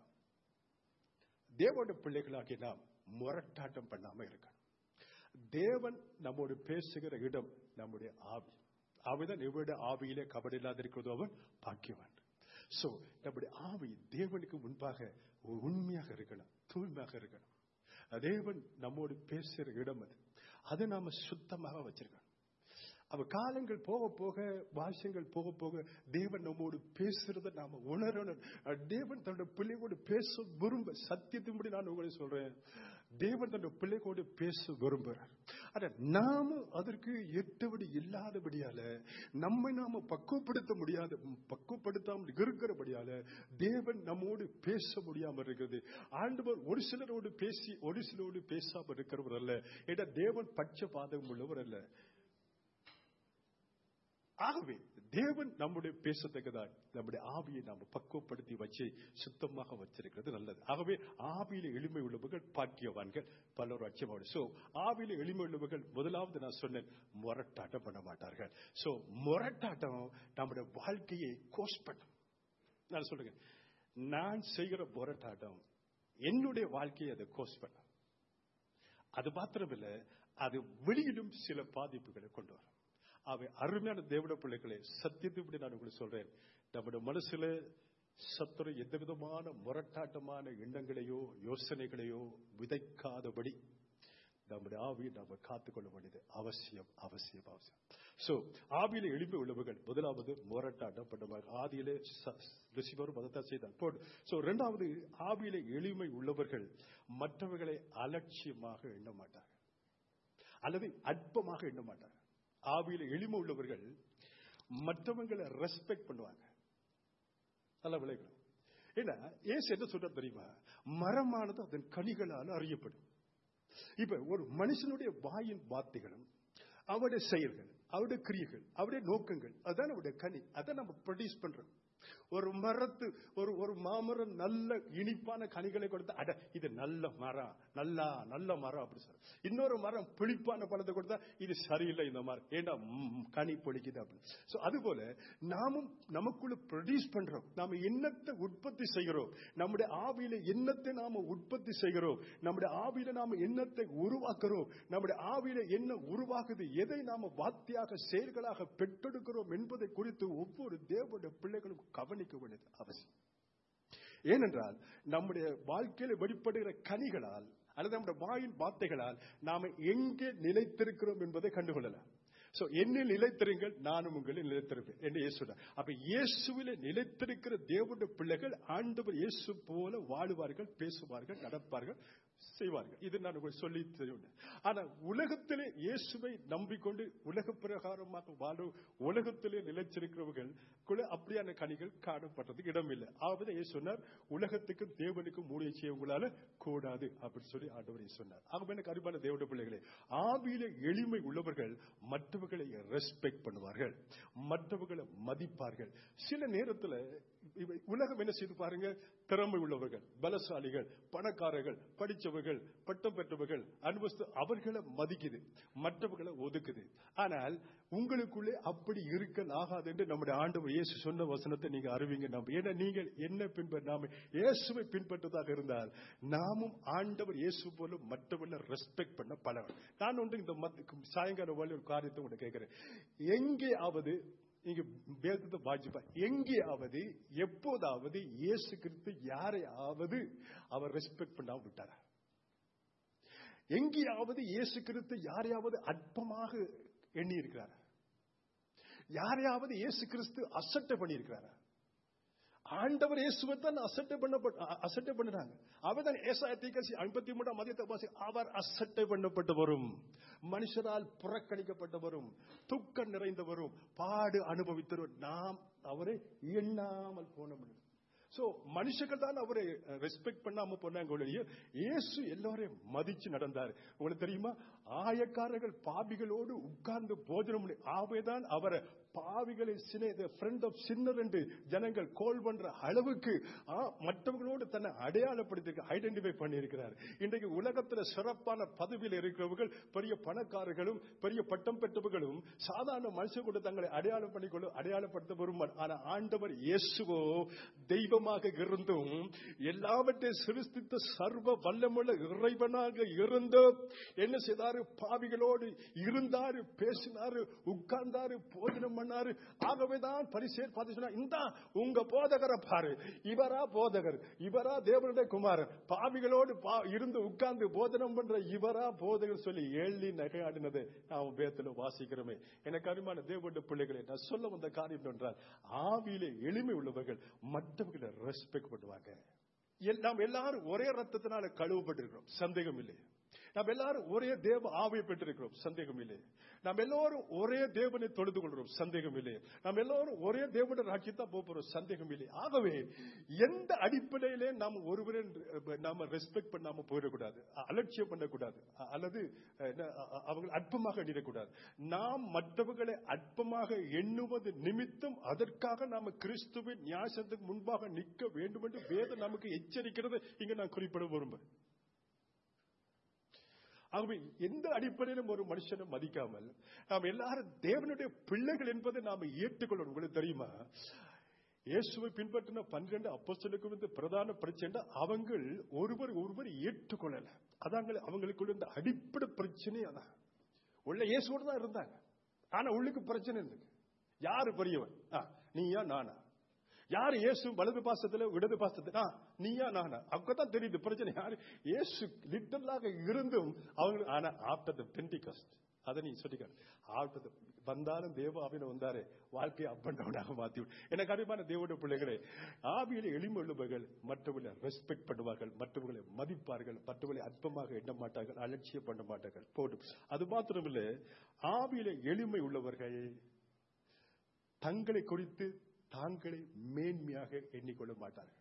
தேவோட பிள்ளைகளாகி நாம் முரட்டாட்டம் பண்ணாம இருக்கணும் தேவன் நம்மோடு பேசுகிற இடம் நம்முடைய ஆவி ஆவிதான் எவ்வளவு ஆவியிலே கபடி இல்லாத இருக்கிறதோ அவன் பாக்கியவான் சோ நம்முடைய ஆவி தேவனுக்கு முன்பாக உண்மையாக இருக்கணும் தூய்மையாக இருக்கணும் தேவன் நம்மோடு பேசுகிற இடம் அது அதை நாம சுத்தமாக வச்சிருக்கணும் அவ காலங்கள் போக போக வாசங்கள் போக போக தேவன் நம்மோடு பேசுறத நாம உணரணும் அஹ் தேவன் தன்னுடைய பிள்ளைகளோடு பேச விரும்ப சத்தியத்தின்படி நான் உங்களை சொல்றேன் தேவன் தன்னுடைய பிள்ளைகளோடு பேச விரும்புகிறார் ஆனா நாமும் அதற்கு எட்டுபடி இல்லாதபடியால நம்மை நாம பக்குவப்படுத்த முடியாத பக்குவப்படுத்தாமல் இருக்கிறபடியால தேவன் நம்மோடு பேச முடியாம இருக்கிறது ஆண்டவர் ஒரு சிலரோடு பேசி ஒரு சிலரோடு பேசாம இருக்கிறவர் அல்ல ஏன்னா தேவன் பட்ச பாதகம் உள்ளவர் அல்ல ஆகவே தேவன் நம்முடைய பேசத்தக்கதாய் நம்முடைய ஆவியை நாம் பக்குவப்படுத்தி வச்சு சுத்தமாக வச்சிருக்கிறது நல்லது ஆகவே ஆவியில எளிமை உள்ளவர்கள் பாக்கியவான்கள் பலரும் அச்சமாடு சோ ஆவியில எளிமை உள்ளவர்கள் முதலாவது நான் சொன்னேன் முரட்டாட்டம் பண்ண மாட்டார்கள் சோ முரட்டாட்டம் நம்முடைய வாழ்க்கையை கோஸ் பண்ணும் நான் சொல்றேன் நான் செய்கிற முரட்டாட்டம் என்னுடைய வாழ்க்கையை அதை கோஸ் பண்ணும் அது மாத்திரமில்ல அது வெளியிலும் சில பாதிப்புகளை கொண்டு வரும் அவை அருமையான தேவட பிள்ளைகளை சத்தியத்தின்படி நான் உங்களுக்கு சொல்றேன் நம்முடைய மனசுல சத்துரு எந்த விதமான முரட்டாட்டமான எண்ணங்களையோ யோசனைகளையோ விதைக்காதபடி நம்முடைய ஆவியை நாம காத்துக்கொள்ள வேண்டியது அவசியம் அவசியம் அவசியம் சோ ஆவியில எளிமை உள்ளவர்கள் முதலாவது முரட்டாட்டம் பண்ணுவாங்க ஆதியிலே ரிசிவரும் அதைத்தான் செய்தார் போடு சோ இரண்டாவது ஆவியில எளிமை உள்ளவர்கள் மற்றவர்களை அலட்சியமாக எண்ண மாட்டார்கள் அல்லது அற்பமாக எண்ண மாட்டார்கள் ஆவியில எளிமை உள்ளவர்கள் மற்றவங்களை ரெஸ்பெக்ட் பண்ணுவாங்க நல்ல விளைவுகள் ஏன்னா ஏசு என்ன சொல்ற தெரியுமா மரமானது அதன் கனிகளால் அறியப்படும் இப்ப ஒரு மனுஷனுடைய வாயின் வார்த்தைகளும் அவருடைய செயல்கள் அவருடைய கிரியைகள் அவருடைய நோக்கங்கள் அதான் அவருடைய கனி அதான் நம்ம ப்ரொடியூஸ் பண்றோம் ஒரு மரத்து ஒரு ஒரு மாமரம் நல்ல இனிப்பான கனிகளை கொடுத்தா அட இது நல்ல மரம் நல்லா நல்ல மரம் அப்படி சொல்ற இன்னொரு மரம் புளிப்பான பழத்தை கொடுத்தா இது சரியில்லை இந்த மரம் ஏண்டா ம், கனி பொழிக்குது அப்படின்னு சோ அதுபோல நாமும் நமக்குள்ள ப்ரொடியூஸ் பண்றோம் நாம என்னத்தை உற்பத்தி செய்கிறோம் நம்முடைய ஆவியில என்னத்தை நாம உற்பத்தி செய்கிறோம் நம்முடைய ஆவியில நாம என்னத்தை உருவாக்குறோம் நம்முடைய ஆவியில என்ன உருவாகுது எதை நாம வார்த்தையாக செயல்களாக பெற்றெடுக்கிறோம் என்பதை குறித்து ஒவ்வொரு தேவனுடைய பிள்ளைகளும் கவனிக்க வேண்டியது அவசியம் ஏனென்றால் நம்முடைய வாழ்க்கையில வெளிப்படுகிற கனிகளால் அல்லது நம்முடைய வாயின் வார்த்தைகளால் நாம எங்கே நிலைத்திருக்கிறோம் என்பதை கண்டுகொள்ளலாம் சோ என்னில் நிலைத்திருங்கள் நானும் உங்களில் நிலைத்திருப்பேன் என்று இயேசு சொன்னார். அப்ப இயேசுவிலே நிலைத்திருக்கிற தேவனுடைய பிள்ளைகள் ஆண்டவர் இயேசு போல வாழுவார்கள் பேசுவார்கள் நடப்பார்கள் செய்வார்கள் இது நான் உங்களுக்கு சொல்லி தெரியும் ஆனா உலகத்திலே இயேசுவை நம்பிக்கொண்டு உலக பிரகாரமாக வாழும் உலகத்திலே நிலைச்சிருக்கிறவர்கள் கூட அப்படியான கனிகள் காணப்பட்டதுக்கு இடமில்லை ஆகவே இயேசு சொன்னார் உலகத்துக்கும் தேவனுக்கும் ஊழிய செய்ய உங்களால கூடாது அப்படின்னு சொல்லி ஆண்டவர் இயேசு சொன்னார் ஆகவே எனக்கு அருமையான தேவனுடைய பிள்ளைகளே ஆவியில எளிமை உள்ளவர்கள் மற்றவர்களை ரெஸ்பெக்ட் பண்ணுவார்கள் மற்றவர்களை மதிப்பார்கள் சில நேரத்துல இவை- உலகம் என்ன செய்து பாருங்க திறமை உள்ளவர்கள் பலசாலிகள் பணக்காரர்கள் படிச்சவர்கள் பட்டம் பெற்றவர்கள் அனுபவஸ்து அவர்களை மதிக்குது மற்றவர்களை ஒதுக்குது ஆனால் உங்களுக்குள்ளே அப்படி இருக்க ஆகாது என்று நம்முடைய ஆண்டவர் இயேசு சொன்ன வசனத்தை நீங்க அறிவிங்க நம்ம ஏன்னா நீங்கள் என்ன பின்பற்ற நாம இயேசுவை பின்பற்றதாக இருந்தால் நாமும் ஆண்டவர் இயேசு போல மற்றவர்களை ரெஸ்பெக்ட் பண்ண பழகும் நான் ஒன்று இந்த மத்த- சாயங்கால வேலை ஒரு காரியத்தை உங்களை கேட்கிறேன் எங்கேயாவது நீங்க வேதத்தை வாசிப்பா எங்கேயாவது எப்போதாவது இயேசு கிறிஸ்து யாரையாவது அவர் ரெஸ்பெக்ட் பண்ணாம விட்டாரா எங்கேயாவது இயேசு கிறிஸ்து யாரையாவது அற்பமாக எண்ணி இருக்கிறாரா யாரையாவது இயேசு கிறிஸ்து அசட்டை பண்ணி இருக்கிறாரா ஆண்டவர் இயேசுவை தான் அசட்டை பண்ணப்பட்ட அசட்டை பண்ணினாங்க அவர் தான் ஏசாயத்திகசி ஐம்பத்தி மூன்றாம் மதியத்தை வாசி அவர் அசட்டை பண்ணப்பட்டவரும் மனுஷரால் புறக்கணிக்கப்பட்டவரும் துக்கம் நிறைந்தவரும் பாடு அனுபவித்தவரும் நாம் அவரை எண்ணாமல் போன முடியும் சோ மனுஷர்கள் தான் அவரை ரெஸ்பெக்ட் பண்ணாம போனாங்க ஒழிய இயேசு எல்லாரையும் மதிச்சு நடந்தார் உங்களுக்கு தெரியுமா ஆயக்காரர்கள் பாவிகளோடு உட்கார்ந்து போஜனம் பண்ணி ஆவேதான் அவரை பாவிகளை சினை ஃப்ரெண்ட் ஆஃப் சின்னர் என்று ஜனங்கள் கோல் பண்ற அளவுக்கு ஆ, மற்றவர்களோடு தன்னை அடையாளப்படுத்தி ஐடென்டிஃபை பண்ணியிருக்கிறார் இன்றைக்கு உலகத்துல சிறப்பான பதவியில் இருக்கிறவர்கள் பெரிய பணக்காரர்களும் பெரிய பட்டம் பெற்றவர்களும் சாதாரண மனுஷன் கூட தங்களை அடையாளம் பண்ணிக்கொள்ள அடையாளப்படுத்த விரும்ப ஆனா ஆண்டவர் இயேசுவோ தெய்வமாக இருந்தும் எல்லாவற்றையும் சிருஷ்டித்த சர்வ வல்லமுள்ள இறைவனாக இருந்து என்ன செய்தாரு பாவிகளோடு இருந்தாரு பேசினாரு உட்கார்ந்தாரு போஜனம் பண்ணாரு ஆகவேதான் பரிசேர் பார்த்து சொன்னா இந்த உங்க போதகரை பாரு இவரா போதகர் இவரா தேவனுடைய குமாரன் பாவிகளோடு பா- இருந்து உட்கார்ந்து போதனம் பண்ற இவரா போதகர் சொல்லி ஏழி நகையாடினது நாம் வேதத்துல வாசிக்கிறோமே எனக்கு அருமையான தேவனுடைய பிள்ளைகளை நான் சொல்ல வந்த காரியம் என்றால் ஆவியிலே எளிமை உள்ளவர்கள் மற்றவர்களை ரெஸ்பெக்ட் பண்ணுவாங்க எல்- நாம் எல்லாரும் ஒரே ரத்தத்தினால கழுவப்பட்டிருக்கிறோம் சந்தேகம் இல்லை நாம் எல்லாரும் ஒரே தேவ ஆவியை பெற்றிருக்கிறோம் சந்தேகம் இல்லை நாம் எல்லாரும் ஒரே தேவனை தொழுது கொள்கிறோம் சந்தேகம் இல்லை நாம் எல்லாரும் ஒரே தேவனுடைய ராட்சியத்தான் போக போறோம் சந்தேகம் இல்லை ஆகவே எந்த அடிப்படையிலே நாம் ஒருவரை நாம ரெஸ்பெக்ட் பண்ணாம போயிடக்கூடாது அ- அலட்சியம் பண்ணக்கூடாது அ- அல்லது அஹ், என்ன, அ- அ- அவர்கள் அற்பமாக எண்ணிடக்கூடாது நாம் மற்றவர்களை அற்பமாக எண்ணுவது நிமித்தம் அதற்காக நாம கிறிஸ்துவின் நியாசத்துக்கு முன்பாக நிற்க வேண்டும் என்று வேதம் நமக்கு எச்சரிக்கிறது இங்க நான் குறிப்பிட விரும்புகிறேன் ஆகவே எந்த அடிப்படையிலும் ஒரு மனுஷனை மதிக்காமல் நாம் எல்லாரும் தேவனுடைய பிள்ளைகள் என்பதை நாம ஏற்றுக்கொள்ளணும் உங்களுக்கு தெரியுமா இயேசுவை பின்பற்றின பன்னிரண்டு அப்போஸ்தலருக்கு வந்து பிரதான பிரச்சனை அவங்கள் ஒருவர் ஒருவர் ஏற்றுக்கொள்ளல அதாங்க அவங்களுக்குள்ள இந்த அடிப்படை பிரச்சனை அதான் உள்ள இயேசுவோடு தான் இருந்தாங்க ஆனா உள்ளுக்கு பிரச்சனை இருந்தது யாரு பெரியவன் ஆ, நீயா நானா யாரு இயேசு வலது பாசத்துல இடது பாசத்துல ஆ, நீயா நானா அப்பதான் தெரியுது பிரச்சனை யாரு இயேசு லிட்டலாக இருந்தும் அவங்க ஆனா ஆஃப்டர் த பெண்டிகஸ்ட் அதை நீ சொல்லிக்க ஆஃப்டர் வந்தாலும் தேவ ஆவின வந்தாரு வாழ்க்கையை அப் அண்ட் டவுனாக மாத்தி விடு. எனக்கு அறிவான தேவனுடைய பிள்ளைகளே ஆவியில எளிமை உள்ளவர்கள் மற்றவர்களை ரெஸ்பெக்ட் பண்ணுவார்கள் மற்றவர்களை மதிப்பார்கள் மற்றவர்களை அற்பமாக எண்ண மாட்டார்கள் அலட்சியம் பண்ண மாட்டார்கள் போடும் அது மாத்திரமில்லை ஆவியில எளிமை உள்ளவர்கள் தங்களை குறித்து தாங்களை மேன்மையாக எண்ணிக்கொள்ள மாட்டார்கள்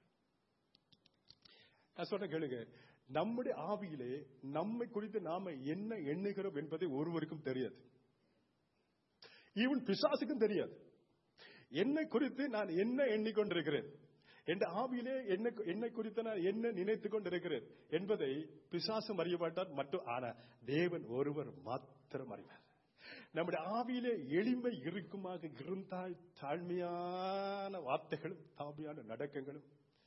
நான் சொல்ற கேளுங்க நம்முடைய ஆவியிலே நம்மை குறித்து நாம என்ன எண்ணுகிறோம் என்பதை ஒருவருக்கும் தெரியாது ஈவன் பிசாசுக்கும் தெரியாது என்னை குறித்து நான் என்ன எண்ணிக்கொண்டிருக்கிறேன் என் ஆவியிலே என்ன என்னை குறித்து நான் என்ன நினைத்துக் கொண்டிருக்கிறேன் என்பதை பிசாசும் அறிய மாட்டார் மற்றும் ஆனா தேவன் ஒருவர் மாத்திரம் அறிவார் நம்முடைய ஆவியிலே எளிமை இருக்குமாக இருந்தால் தாழ்மையான வார்த்தைகளும் தாழ்மையான நடக்கங்களும்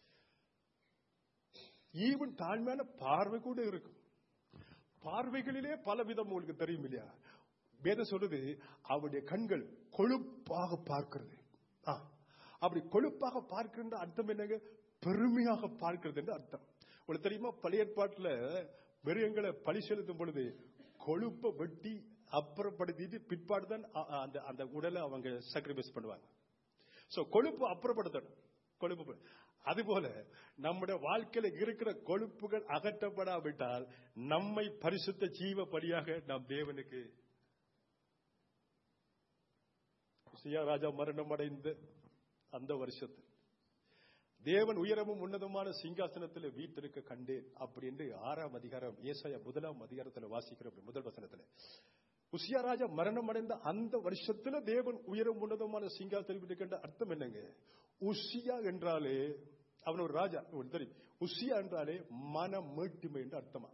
ஈவன் தாழ்மையான பார்வை கூட இருக்கும் பார்வைகளிலே பல விதம் உங்களுக்கு தெரியும் இல்லையா வேதம் சொல்றது அவருடைய கண்கள் கொழுப்பாக பார்க்கிறது ஆ, அப்படி கொழுப்பாக பார்க்கின்ற அர்த்தம் என்னங்க பெருமையாக பார்க்கிறது என்று அர்த்தம் உங்களுக்கு தெரியுமா பழைய ஏற்பாட்டுல மிருகங்களை பழி செலுத்தும் பொழுது கொழுப்பை வெட்டி அப்புறப்படுத்திட்டு பிற்பாடு தான் அ- அ- அந்த அந்த உடலை அவங்க சாக்ரிஃபைஸ் பண்ணுவாங்க சோ கொழுப்பு அப்புறப்படுத்தணும் கொழுப்பு அதுபோல நம்முடைய வாழ்க்கையில இருக்கிற கொழுப்புகள் அகற்றப்படாவிட்டால் நம்மை பரிசுத்த ஜீவ பலியாக நாம் தேவனுக்கு சியா ராஜா மரணம் அடைந்த அந்த வருஷத்தில் தேவன் உயரமும் உன்னதமான சிங்காசனத்தில் வீட்டிருக்க கண்டேன் அப்படி என்று ஆறாம் அதிகாரம் ஏசாயா முதலாம் அதிகாரத்தில் வாசிக்கிறோம் முதல் வசனத்தில் உசியா ராஜா மரணம் அடைந்த அந்த வருஷத்துல தேவன் உயரம் உன்னதமான சிங்காசனம் வீட்டிருக்கின்ற அர்த்தம் என்னங்க உசியா என்றாலே அவன் ஒரு ராஜா உங்களுக்கு தெரியும் உசியா என்றாலே மன மீட்டுமை என்று அர்த்தமா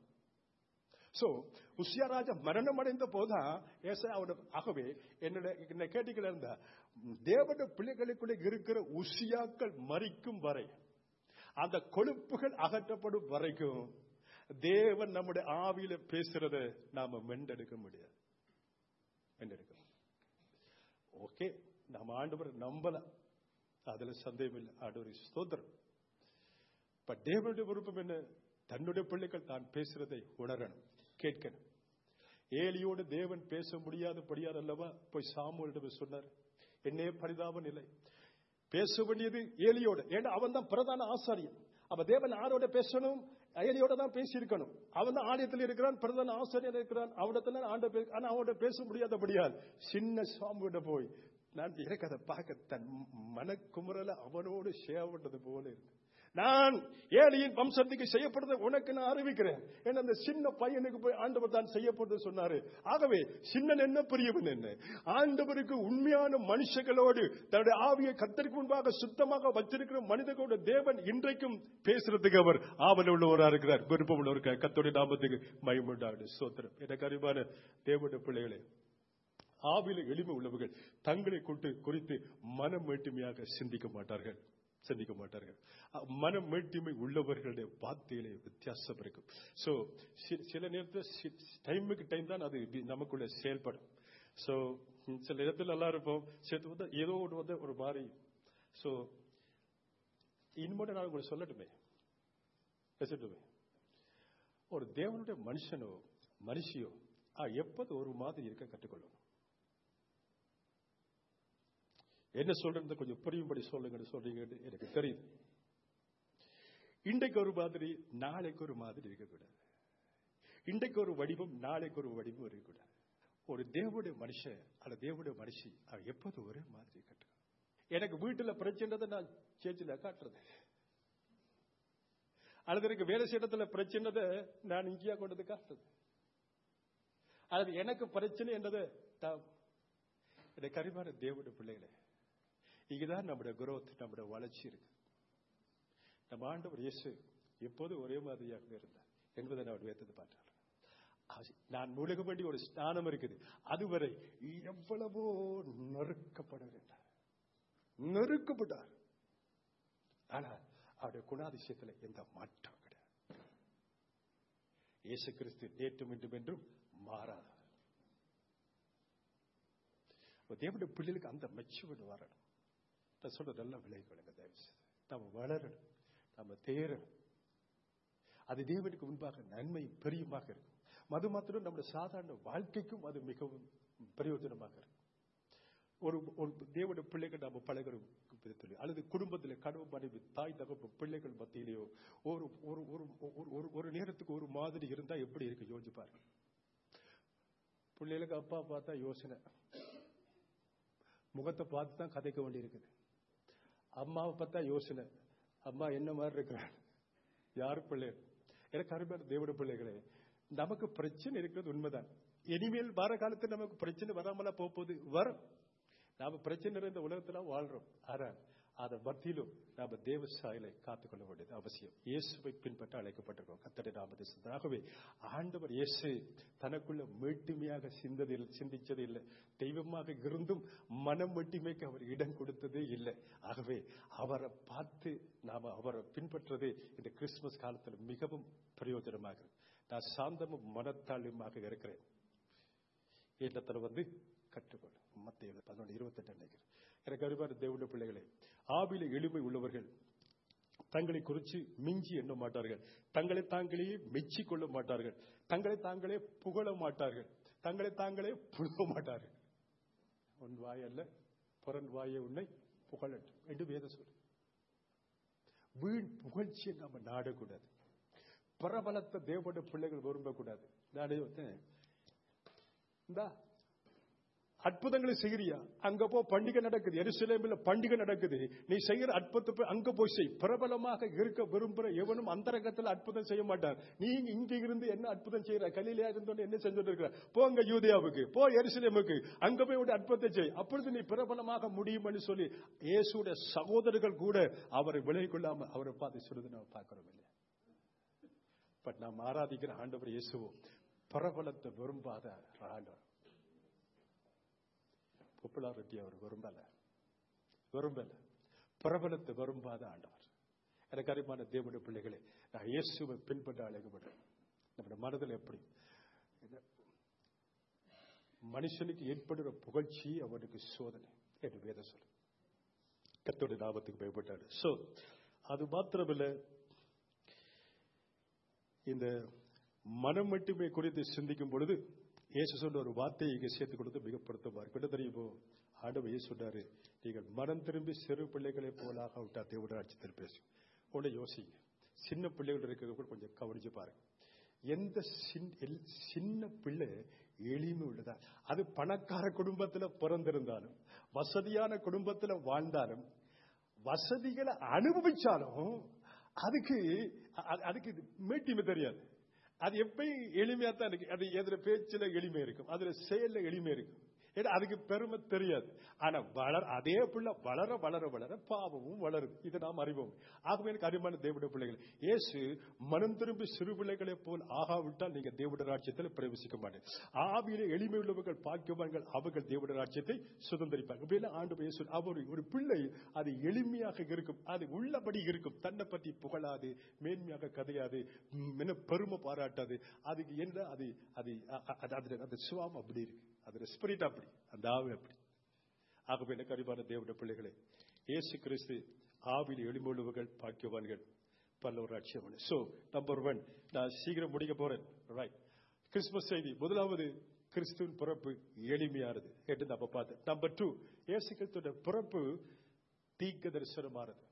சோ உசியா ராஜா மரணம் அடைந்த போதான் ஏசா அவன ஆகவே என்னோட என்ன கேட்டுக்கள் இருந்தா தேவன பிள்ளைகளுக்குள்ள இருக்கிற உசியாக்கள் மறிக்கும் வரை அந்த கொழுப்புகள் அகற்றப்படும் வரைக்கும் தேவன் நம்முடைய ஆவியில பேசுறத நாம மெண்டெடுக்க முடியாது மெண்டெடுக்க முடியாது. ஓகே நம்ம ஆண்டவர் நம்பலாம் அதுல சந்தேகம் இல்லை ஆண்டவர் ஸ்தோத்திரம் இப்ப தேவனுடைய விருப்பம் என்ன தன்னுடைய பிள்ளைகள் தான் பேசுறதை உணரணும் கேட்கணும் ஏலியோடு தேவன் பேச முடியாதபடியார் அல்லவா போய் சாமுவேலிடம் சொன்னார் என்னே பரிதாப நிலை பேச வேண்டியது ஏலியோட ஏன்னா அவன் தான் பிரதான ஆசாரியன் அப்ப தேவன் யாரோட பேசணும் ஏலியோட தான் பேசியிருக்கணும் அவன் தான் ஆலயத்தில் இருக்கிறான் பிரதான ஆசாரியன் இருக்கிறான் அவனிடத்துல ஆண்ட பே- ஆனா அவனோட பேச முடியாதபடியால் சின்ன சாமுவிட போய் நான் எனக்கு அதை பார்க்க தன் மனக்குமுறல அவனோடு சேவப்பட்டது போல இருக்கு நான் ஏழையின் வம்சத்துக்கு செய்யப்படுறதை உனக்கு நான் அறிவிக்கிறேன் ஏன்னா அந்த சின்ன பையனுக்கு போய் ஆண்டவர் தான் செய்யப்படுறது சொன்னாரு ஆகவே சின்னன் என்ன பெரியவன் என்ன ஆண்டவருக்கு உண்மையான மனுஷங்களோடு தன்னுடைய ஆவியை கத்தருக்கு முன்பாக சுத்தமாக வச்சிருக்கிற மனிதர்களோட தேவன் இன்றைக்கும் பேசுறதுக்கு அவர் ஆவல் உள்ளவரா இருக்கிறார் விருப்பம் உள்ளவருக்கு கத்தோடைய நாமத்துக்கு மயமுண்டாடு சோத்திரம் எனக்கு அறிவான தேவனுடைய பிள்ளைகளே ஆவில எளிமை உள்ளவர்கள் தங்களை கொண்டு குறித்து மனம் மேட்டுமையாக சிந்திக்க மாட்டார்கள் சிந்திக்க மாட்டார்கள் அ- மனம் மேட்டுமை உள்ளவர்களுடைய வார்த்தையிலே வித்தியாசம் இருக்கும் சோ சில நேரத்தில் டைமுக்கு டைம் தான் அது வி- நமக்குள்ள செயல்படும் சோ சில இடத்துல நல்லா இருப்போம் சேர்த்து வந்து ஏதோ ஒன்று வந்து ஒரு மாதிரி ஸோ இனிமேட்டு நான் உங்களுக்கு சொல்லட்டுமே பேசட்டுமே ஒரு தேவனுடைய மனுஷனோ மனுஷியோ ஆ, எப்போது ஒரு மாதிரி இருக்க கற்றுக்கொள்ளணும் என்ன சொல்றது கொஞ்சம் புரியும்படி சொல்லுங்கன்னு சொல்றீங்கன்னு எனக்கு தெரியுது இன்றைக்கு ஒரு மாதிரி நாளைக்கு ஒரு மாதிரி இருக்கக்கூடாது இன்றைக்கு ஒரு வடிவம் நாளைக்கு ஒரு வடிவம் இருக்கக்கூடாது ஒரு தேவனுடைய மனுஷன் அல்ல தேவனுடைய மனுஷி அவன் எப்போது ஒரே மாதிரி கட்டு எனக்கு வீட்டுல பிரச்சனை நான் சேச்சில காட்டுறது அல்லது எனக்கு வேலை செய்யறதுல பிரச்சனை நான் இங்கேயா கொண்டது காட்டுறது அல்லது எனக்கு பிரச்சனை என்றது நான் எனக்கு அறிவான தேவனுடைய பிள்ளைகளே இங்கதான் நம்முடைய growth நம்முடைய வளர்ச்சி இருக்கு நம்ம ஆண்டவர் இயேசு எப்போதும் ஒரே மாதிரியாக இருந்தார் என்பதை நான் வேத்தது பார்த்தார் அது- நான் முழுக வேண்டிய ஒரு ஸ்நானம் இருக்குது அதுவரை எவ்வளவோ நெருக்கப்பட வேண்டார் நெருக்கப்பட்டார் ஆனால் அவருடைய குணாதிசயத்தில் எந்த மாற்றம் கிடையாது இயேசு கிறிஸ்து நேற்றும் இன்றும் என்றும் மாறாதவர் அப்ப தேவனுடைய பிள்ளைகளுக்கு அந்த மெச்சுவர்டு வரணும் நான் சொல்றதெல்லாம் விலை கொள்ளுங்க தயவு செய்து நம்ம வளரணும் நம்ம தேரணும் அது தேவனுக்கு முன்பாக நன்மை பெரியுமாக இருக்கும் மது மாத்திரம் நம்முடைய சாதாரண வாழ்க்கைக்கும் அது மிகவும் பிரயோஜனமாக இருக்கும் ஒரு ஒரு தேவனுடைய பிள்ளைகள் நாம பழகிற விதத்தில் அல்லது குடும்பத்தில் கனவு மனைவி தாய் தகப்பு பிள்ளைகள் மத்தியிலேயோ ஒரு ஒரு ஒரு ஒரு- ஒரு ஒரு நேரத்துக்கு ஒரு மாதிரி இருந்தா எப்படி இருக்கு யோசிச்சு பாருங்க பிள்ளைகளுக்கு அப்பா பார்த்தா யோசனை முகத்தை பார்த்து தான் கதைக்க வேண்டியிருக்குது அம்மாவை பார்த்தா யோசனை அம்மா என்ன மாதிரி இருக்கிறாள் யார் பிள்ளை எனக்கு அருமையான தேவட பிள்ளைகளே நமக்கு பிரச்சனை இருக்கிறது உண்மைதான் இனிமேல் வர காலத்தில் நமக்கு பிரச்சனை வராமலா போக போகுது வரும் நாம பிரச்சனை இருந்த உலகத்துல வாழ்றோம் ஆனால் அதன் மத்தியிலும் நாம தேவ சாயலை காத்துக்கொள்ள வேண்டியது அவசியம் இயேசுவை பின்பற்ற அழைக்கப்பட்டிருக்கோம் கத்தடை நாம ஆகவே ஆண்டவர் இயேசு தனக்குள்ள மேட்டுமையாக சிந்ததில் சிந்திச்சது இல்லை தெய்வமாக இருந்தும் மனம் வெட்டிமைக்கு அவர் இடம் கொடுத்ததே இல்லை ஆகவே அவரை பார்த்து நாம அவரை பின்பற்றுறது இந்த கிறிஸ்துமஸ் காலத்தில் மிகவும் பிரயோஜனமாக இருக்கு. நான் சாந்தமும் மனத்தாழ்வுமாக இருக்கிறேன் இடத்துல வந்து கற்றுக்கொள் மத்திய பதினொன்று இருபத்தெட்டு நினைக்கிறேன் எனக்கு அறிவான தேவனுடைய பிள்ளைகளே ஆவில எளிமை உள்ளவர்கள் தங்களை குறித்து மிஞ்சி எண்ண மாட்டார்கள் தங்களை தாங்களே மெச்சிக் கொள்ள மாட்டார்கள் தங்களை தாங்களே புகழ மாட்டார்கள் தங்களை தாங்களே புழுக மாட்டார்கள் உன் வாய் அல்ல புறன் வாயை உன்னை புகழட்டும் என்று வேதம் சொல்லு வீண் புகழ்ச்சியை நாம நாடக்கூடாது பிரபலத்த தேவனுடைய பிள்ளைகள் விரும்பக்கூடாது நான் இந்தா அற்புதங்களை செய்கிறியா அங்க போ பண்டிகை நடக்குது எருசலேமில் பண்டிகை நடக்குது நீ செய்கிற அற்புதத்தை போய் அங்க போய் செய் பிரபலமாக இருக்க விரும்புற எவனும் அந்தரங்கத்தில் அற்புதம் செய்ய மாட்டார் நீ இங்க இருந்து என்ன அற்புதம் செய்யற கலிலையா இருந்தோன்னு என்ன செஞ்சுட்டு இருக்கிற போங்க யூதியாவுக்கு போ எருசலேமுக்கு அங்க போய் ஒரு அற்புதத்தை செய் அப்பொழுது நீ பிரபலமாக முடியும்னு சொல்லி இயேசுடைய சகோதரர்கள் கூட அவரை விலை கொள்ளாம அவரை பார்த்து சொல்லுது நம்ம பார்க்கிறோம் இல்லையா பட் நாம் ஆராதிக்கிற ஆண்டவர் இயேசுவோ பிரபலத்தை விரும்பாத ஆண்டவர் பாப்புலாரிட்டி அவர் விரும்பல விரும்பல பிரபலத்தை விரும்பாத ஆண்டவர் எனக்கு அறிமான தேவனுடைய பிள்ளைகளே நான் இயேசுவை பின்பற்ற அழைக்கப்படுறேன் நம்முடைய மனதில் எப்படி என்ன- மனுஷனுக்கு ஏற்படுகிற புகழ்ச்சி அவனுக்கு சோதனை என்று வேதம் சொல்லு கத்தோட லாபத்துக்கு பயப்பட்டாரு சோ அது மாத்திரமில்ல இந்த மனம் மட்டுமே குறித்து சிந்திக்கும் பொழுது இயேசு சொன்ன ஒரு வார்த்தையை இங்கே சேர்த்து கொடுத்து மிக பொருத்தமா இருக்கு என்ன தெரியுமோ ஆண்டவர் இயேசு சொன்னாரு நீங்கள் மனம் திரும்பி சிறு பிள்ளைகளை போலாக விட்டா தேவட ராட்சத்தில் பேசும் உடனே யோசிங்க சின்ன பிள்ளைகள் இருக்கிறது கூட கொஞ்சம் கவனிச்சு பாருங்க எந்த சின்- எல்- சின்ன பிள்ளை எளிமை உள்ளதா அது பணக்கார குடும்பத்துல பிறந்திருந்தாலும் வசதியான குடும்பத்துல வாழ்ந்தாலும் வசதிகளை அனுபவிச்சாலும் அதுக்கு அ- அதுக்கு இது மேட்டிமை தெரியாது அது எப்பயும் எளிமையா தான் இருக்கு அது எதுல பேச்சுல எளிமை இருக்கும் அதுல செயல்ல எளிமை இருக்கும் ஏன்னா அதுக்கு பெருமை தெரியாது ஆனா வளர அதே பிள்ளை வளர வளர வளர பாவமும் வளருது இதை நாம் அறிவோம் ஆகவே எனக்கு அறிவான தேவடைய பிள்ளைகள் இயேசு மனம் திரும்பி சிறு பிள்ளைகளை போல் ஆகாவிட்டால் நீங்க தேவட ராஜ்யத்தில் பிரவேசிக்க மாட்டேன் ஆவியிலே எளிமை உள்ளவர்கள் பாக்கியவான்கள் அவர்கள் தேவட ராஜ்யத்தை சுதந்திரிப்பாங்க அப்படின்னா ஆண்டு இயேசு அவர் ஒரு பிள்ளை அது எளிமையாக இருக்கும் அது உள்ளபடி இருக்கும் தன்னை பற்றி புகழாது மேன்மையாக கதையாது ம், என்ன பெருமை பாராட்டாது அதுக்கு என்ன அது அது அ- அ- அது அது- அது சுவாமம் அப்படி இருக்கு அது ஸ்பிரிட் அப்படி அந்த ஆவி அப்படி ஆகவே எனக்கு அறிவான தேவனுடைய பிள்ளைகளே இயேசு கிறிஸ்து ஆவியில் எழும்பொழுவுகள் பாக்கியவான்கள் பல்லவர் ராட்சியவன் சோ நம்பர் ஒன் நான் சீக்கிரம் முடிக்க போறேன் ரைட் கிறிஸ்துமஸ் செய்தி முதலாவது கிறிஸ்துவின் பிறப்பு எளிமையானது என்று நம்ம பார்த்தேன் நம்பர் டூ இயேசு கிறிஸ்துவோட பிறப்பு தீக்க தரிசனமானது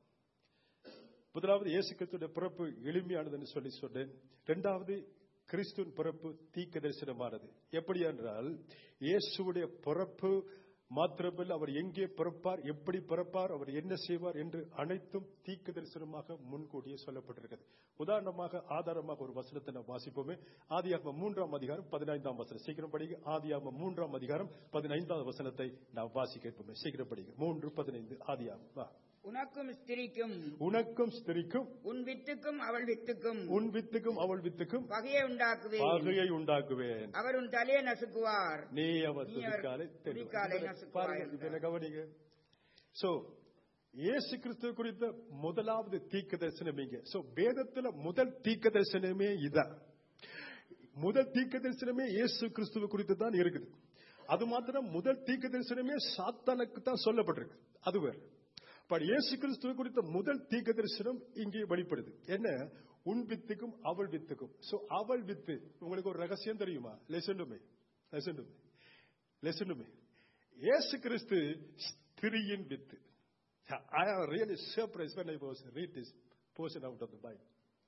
முதலாவது இயேசு கிறிஸ்துவோட பிறப்பு எளிமையானதுன்னு சொல்லி சொன்னேன் இரண்டாவது கிறிஸ்துவின் பிறப்பு தீக்க தரிசனமானது எப்படி என்றால் இயேசுடைய பிறப்பு மாத்திரமல்ல அவர் எங்கே பிறப்பார் எப்படி பிறப்பார் அவர் என்ன செய்வார் என்று அனைத்தும் தீக்க தரிசனமாக முன்கூட்டியே சொல்லப்பட்டிருக்கிறது உதாரணமாக ஆதாரமாக ஒரு வசனத்தை நாம் வாசிப்போமே ஆதியாகம மூன்றாம் அதிகாரம் பதினைந்தாம் வசனம் சீக்கிரம் படிங்க ஆதியாகம மூன்றாம் அதிகாரம் பதினைந்தாம் வசனத்தை நாம் வாசிக்க இருப்போமே சீக்கிரம் படிங்க மூன்று பதினைந்து ஆதியாகமம் வா. உனக்கும் ஸ்திரிக்கும் உனக்கும் ஸ்திரிக்கும் உன் வித்துக்கும் அவள் வித்துக்கும் உன் வித்துக்கும் அவள் வித்துக்கும் பகையை உண்டாக்குவேன் பாகையை உண்டாக்குவேன் அவர் உன் தலையை நசுக்குவார் நீ அவர் நீ அவர் துதிக்காலை துதிக்காலை தெரியும். நசுக்குவாய் பாருங்க என்றார். இதுல கவனிங்க சோ இயேசு கிறிஸ்துவ குறித்த முதலாவது தீர்க்க தரிசனம் இங்க சோ வேதத்துல முதல் தீர்க்க தரிசனமே இதான் முதல் தீர்க்க தரிசனமே இயேசு கிறிஸ்துவ குறித்து தான் இருக்குது அது மாத்திரம் முதல் தீர்க்க தரிசனமே சாத்தானுக்கு தான் சொல்லப்பட்டிருக்கு அது வேற பட் இயேசு கிறிஸ்துவ குறித்த முதல் தீர்க்க தரிசனம் இங்கே வெளிப்படுது என்ன உன் வித்துக்கும் அவள் வித்துக்கும் சோ அவள் வித்து உங்களுக்கு ஒரு ரகசியம் தெரியுமா lesson to me lesson to me lesson to me இயேசு கிறிஸ்து ஸ்திரியின் வித்து I am really surprised when I was read this portion out of the Bible.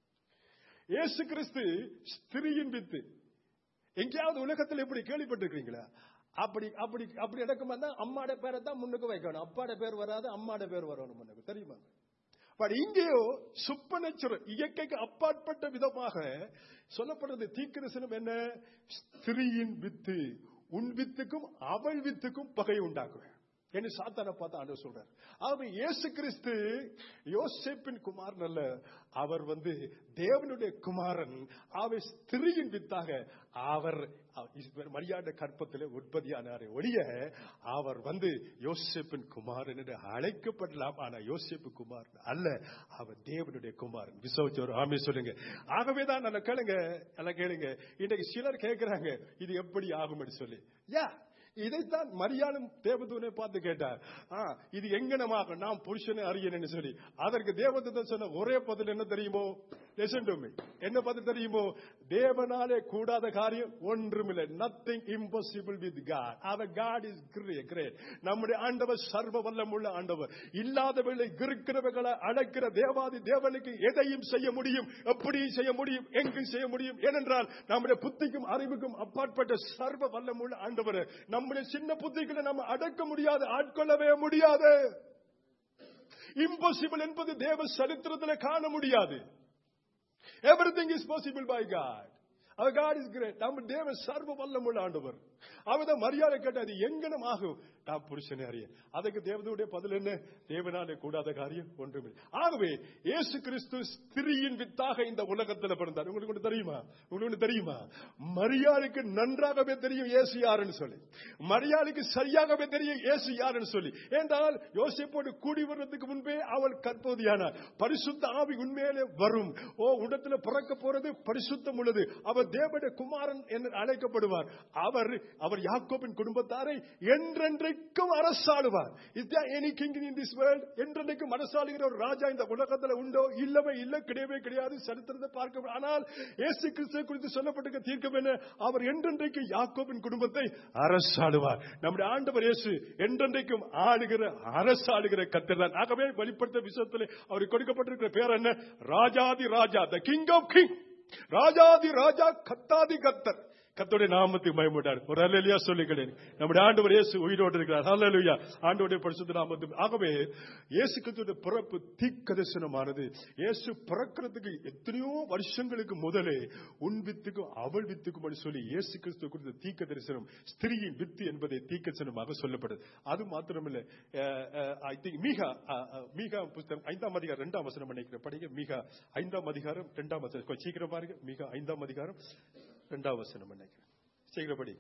இயேசு கிறிஸ்து ஸ்திரியின் வித்து எங்கேயாவது உலகத்தில் இப்படி கேள்விப்பட்டிருக்கீங்களா அப்படி அப்படி அப்படி நடக்குமா தான் அம்மாட பேரை தான் முன்னுக்கு வைக்கணும் அப்பாட பேர் வராது அம்மாட பேர் வரணும் முன்னுக்கு தெரியுமா பட் இங்கேயோ சுப்பநச்சுரல் இயற்கைக்கு அப்பாற்பட்ட விதமாக சொல்லப்படுறது தீக்கிரசனம் என்ன ஸ்திரியின் வித்து உன் வித்துக்கும் அவள் வித்துக்கும் பகை உண்டாக்குவேன் என்று சாத்தான பார்த்து ஆண்டவர் சொல்றார் ஆகவே இயேசு கிறிஸ்து யோசேப்பின் குமாரன் அல்ல அவர் வந்து தேவனுடைய குமாரன் அவர் ஸ்திரியின் வித்தாக அவர் மரியாதை கற்பத்தில் உற்பத்தியானாரே ஒழிய அவர் வந்து யோசேப்பின் குமாரன் என்று அழைக்கப்படலாம் ஆனா யோசேப்பு குமாரன் அல்ல அவர் தேவனுடைய குமாரன் விசோச்சோர் ஆமே சொல்லுங்க ஆகவே தான் நல்ல கேளுங்க நல்லா கேளுங்க இன்னைக்கு சிலர் கேட்கிறாங்க இது எப்படி ஆகும் சொல்லி யா இதைத்தான் மரியாளும் தேவதூனை பார்த்து கேட்டார் ஆ, இது எங்கனமாக நாம் புருஷனை அறியன்னு சொல்லி அதற்கு தேவதூதன் சொன்ன ஒரே பதில் என்ன தெரியுமோ Listen to me. என்ன பதில் தெரியுமோ தேவனாலே கூடாத காரியம் ஒன்றுமில்லை நத்திங் இம்பாசிபிள் வித் காட் அவர் காட் இஸ் கிரேட் நம்முடைய ஆண்டவர் சர்வ வல்லமுள்ள ஆண்டவர் இல்லாதவர்களை இருக்கிறவர்களை அழைக்கிற தேவாதி தேவனுக்கு எதையும் செய்ய முடியும் எப்படி செய்ய முடியும் எங்கும் செய்ய முடியும் ஏனென்றால் நம்முடைய புத்திக்கும் அறிவுக்கும் அப்பாற்பட்ட சர்வ வல்லமுள்ள ஆண்டவர் நம்முடைய சின்ன புத்திகளை நம்ம அடக்க முடியாது ஆட்கொள்ளவே முடியாது இம்பாசிபிள் என்பது தேவ சரித்திரத்தில் காண முடியாது everything is possible by God அவர் காட் இஸ் கிரேட் நம்ம தேவ சர்வ வல்லமுள்ள ஆண்டவர் அவதான் மரியாதை கேட்டது எங்கனம் ஆகும் நான் புருஷனே அறிய அதுக்கு தேவனுடைய பதில் என்ன தேவனாலே கூடாத காரியம் ஒன்றுமில்லை ஆகவே இயேசு கிறிஸ்து ஸ்திரியின் வித்தாக இந்த உலகத்தில் பிறந்தார் உங்களுக்கு ஒன்று தெரியுமா உங்களுக்கு ஒன்று தெரியுமா மரியாதைக்கு நன்றாகவே தெரியும் இயேசு யாருன்னு சொல்லி மரியாதைக்கு சரியாகவே தெரியும் இயேசு யாருன்னு சொல்லி என்றால் யோசிப்போடு கூடி வர்றதுக்கு முன்பே அவள் கற்போதியானார் பரிசுத்த ஆவி உண்மையிலே வரும் ஓ உடத்துல பிறக்க போறது பரிசுத்தம் உள்ளது அவர் தேவனுடைய குமாரன் என்று அழைக்கப்படுவார் அவர் அவர் யாக்கோபின் குடும்பத்தாரை என்றென்றைக்கும் அரசாளுவார் is there any king in this world என்றென்றைக்கும் அரசாளுகிற ஒரு ராஜா இந்த உலகத்துல உண்டோ இல்லவே இல்ல கிடையவே கிடையாது சரித்திரத்தை பார்க்க ஆனால் இயேசு கிறிஸ்து குறித்து சொல்லப்பட்டிருக்க தீர்க்கம் என்ன அவர் என்றென்றைக்கு யாக்கோபின் குடும்பத்தை அரசாளுவார் நம்முடைய ஆண்டவர் இயேசு என்றென்றைக்கும் ஆளுகிற அரசாளுகிற கத்தர் தான் ஆகவே வெளிப்படுத்த விஷயத்தில் அவருக்கு கொடுக்கப்பட்டிருக்கிற பேர் என்ன ராஜாதி ராஜா த கிங் ஆஃப் கிங் ராஜாதி ராஜா கத்தாதி கத்தர் கத்தோடைய நாமத்துக்கு பயமுட்டார் ஒரு அல்லையா சொல்லுகிறேன் நம்முடைய ஆண்டவர் இயேசு உயிரோடு இருக்கிறார் அல்லையா ஆண்டோடைய பரிசுத்த நாமத்து ஆகவே இயேசு கிறிஸ்துடைய பிறப்பு தீக்கதர்சனமானது இயேசு பிறக்கிறதுக்கு எத்தனையோ வருஷங்களுக்கு முதலே உன் வித்துக்கும் அவள் வித்துக்கும் என்று சொல்லி இயேசு கிறிஸ்து குறித்த தீக்க தரிசனம் ஸ்திரியின் வித்து என்பதை தீக்கதரிசனமாக சொல்லப்படுது அது மாத்திரமில்லை ஐ திங்க் மீகா அஹ், அஹ், மீகா புஸ்தகம் ஐந்தாம் அதிகாரம் இரண்டாம் வசனம் நினைக்கிறேன் படிங்க மீகா ஐந்தாம் அதிகாரம் இரண்டாம் வசனம் கொஞ்சம் சீக்கிரம் பாருங்க மீகா ஐந்தாம் அதிகாரம் இரண்டாம் வசனம் நினைக்கிறேன் சீக்கிரம் படி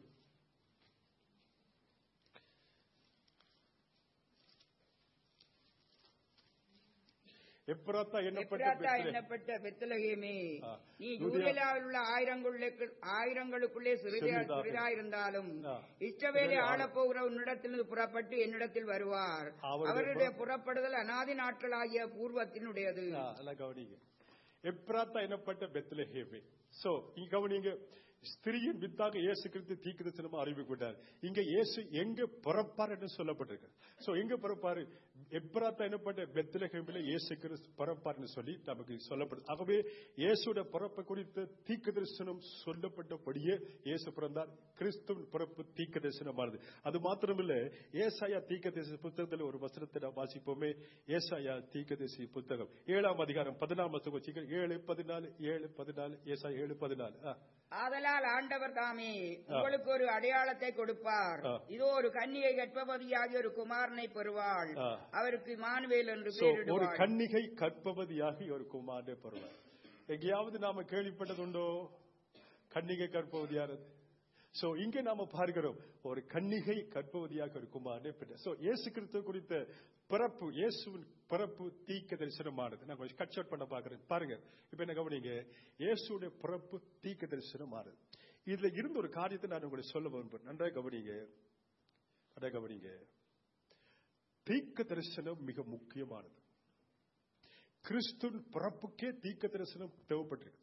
எப்ராத்தா என்னப்பட்ட எப்ராத்தா பெத்லெஹேம். என்னப்பட்ட பெத்தலகேமே ஆ. நீ யூதேயா- யூதேயாவில் உள்ள ஆயிரங்களுக்குள்ளே ஆயிரங்களுக்குள்ளே சிறிதா சிறிதாக. சிறிதாயிருந்தாலும் ஆ. இஷ்டவேலை இஸ்ரவேலை ஆளப்போகிற உன்னிடத்திலிருந்து புறப்பட்டு என்னிடத்தில் வருவார் அவருடைய அவருடைய புறப்படுதல் அனாதி நாட்களாகிய பூர்வத்தினுடையது ஆ, நல்லா கவனிங்க எப்ராத்தா என்னப்பட்ட பெத்லஹேமே சோ இங்க கவனிங்க ஸ்திரியின் வித்தாக இயேசு கிறிஸ்து தீக்கிரத்தனமா அறிவிக்கிட்டார் இங்க இயேசு எங்க பிறப்பார் என்று சொல்லப்பட்டிருக்கு சோ எங்க பிறப்பாரு எப்ராத்தா என்னப்பட்ட பெத்லஹேமில் இயேசு கிறிஸ்து பிறப்பார்னு சொல்லி நமக்கு சொல்லப்படுது ஆகவே இயேசுடைய பிறப்பு குறித்த தீக்க தரிசனம் சொல்லப்பட்டபடியே இயேசு பிறந்தார் கிறிஸ்துவின் பிறப்பு தீக்க தரிசனமானது அது மாத்திரமில்ல ஏசாயா தீக்க தரிசன புத்தகத்தில் ஒரு வசனத்தை நாம் வாசிப்போமே ஏசாயா தீக்க தரிசி புத்தகம் ஏழாம் அதிகாரம் பதினாம் வசனம் வச்சுக்க ஏழு பதினாலு ஏழு பதினாலு ஏசா ஏழு பதினாலு ஆ. ஆதலால் ஆண்டவர் தாமே உங்களுக்கு ஒரு அடையாளத்தை கொடுப்பார் ஆ. இதோ ஒரு கன்னிகை கற்பவதியாகிய ஒரு குமாரனை பெறுவாள் ஆ. அவருக்கு இமானுவேல் என்று So, ஒரு பெயரிடுவாள் கன்னிகை கற்பவதியாகி ஒரு குமாரனை பெறுவார் எங்கேயாவது நாம கேள்விப்பட்டதுண்டோ கன்னிகை கற்பவதியானது சோ இங்க நாம பார்க்கிறோம் ஒரு கன்னிகை கற்பவதியாக ஒரு குமாரனை பெற்ற சோ இயேசு கிறிஸ்து குறித்த பிறப்பு இயேசுவின் பிறப்பு தீக்க தரிசனமானது நான் கொஞ்சம் கட் ஷாட் பண்ண பாக்குறேன் பாருங்க இப்ப என்ன கவனிங்க இயேசுடைய பிறப்பு தீக்க தரிசனமானது இதுல இருந்த ஒரு காரியத்தை நான் உங்களுக்கு சொல்ல விரும்புறேன் நன்றாக கவனிங்க நன்றாக கவனிங்க தீக்க தரிசனம் மிக முக்கியமானது கிறிஸ்துவின் பிறப்புக்கே தீக்க தரிசனம் தேவைப்பட்டிருக்கு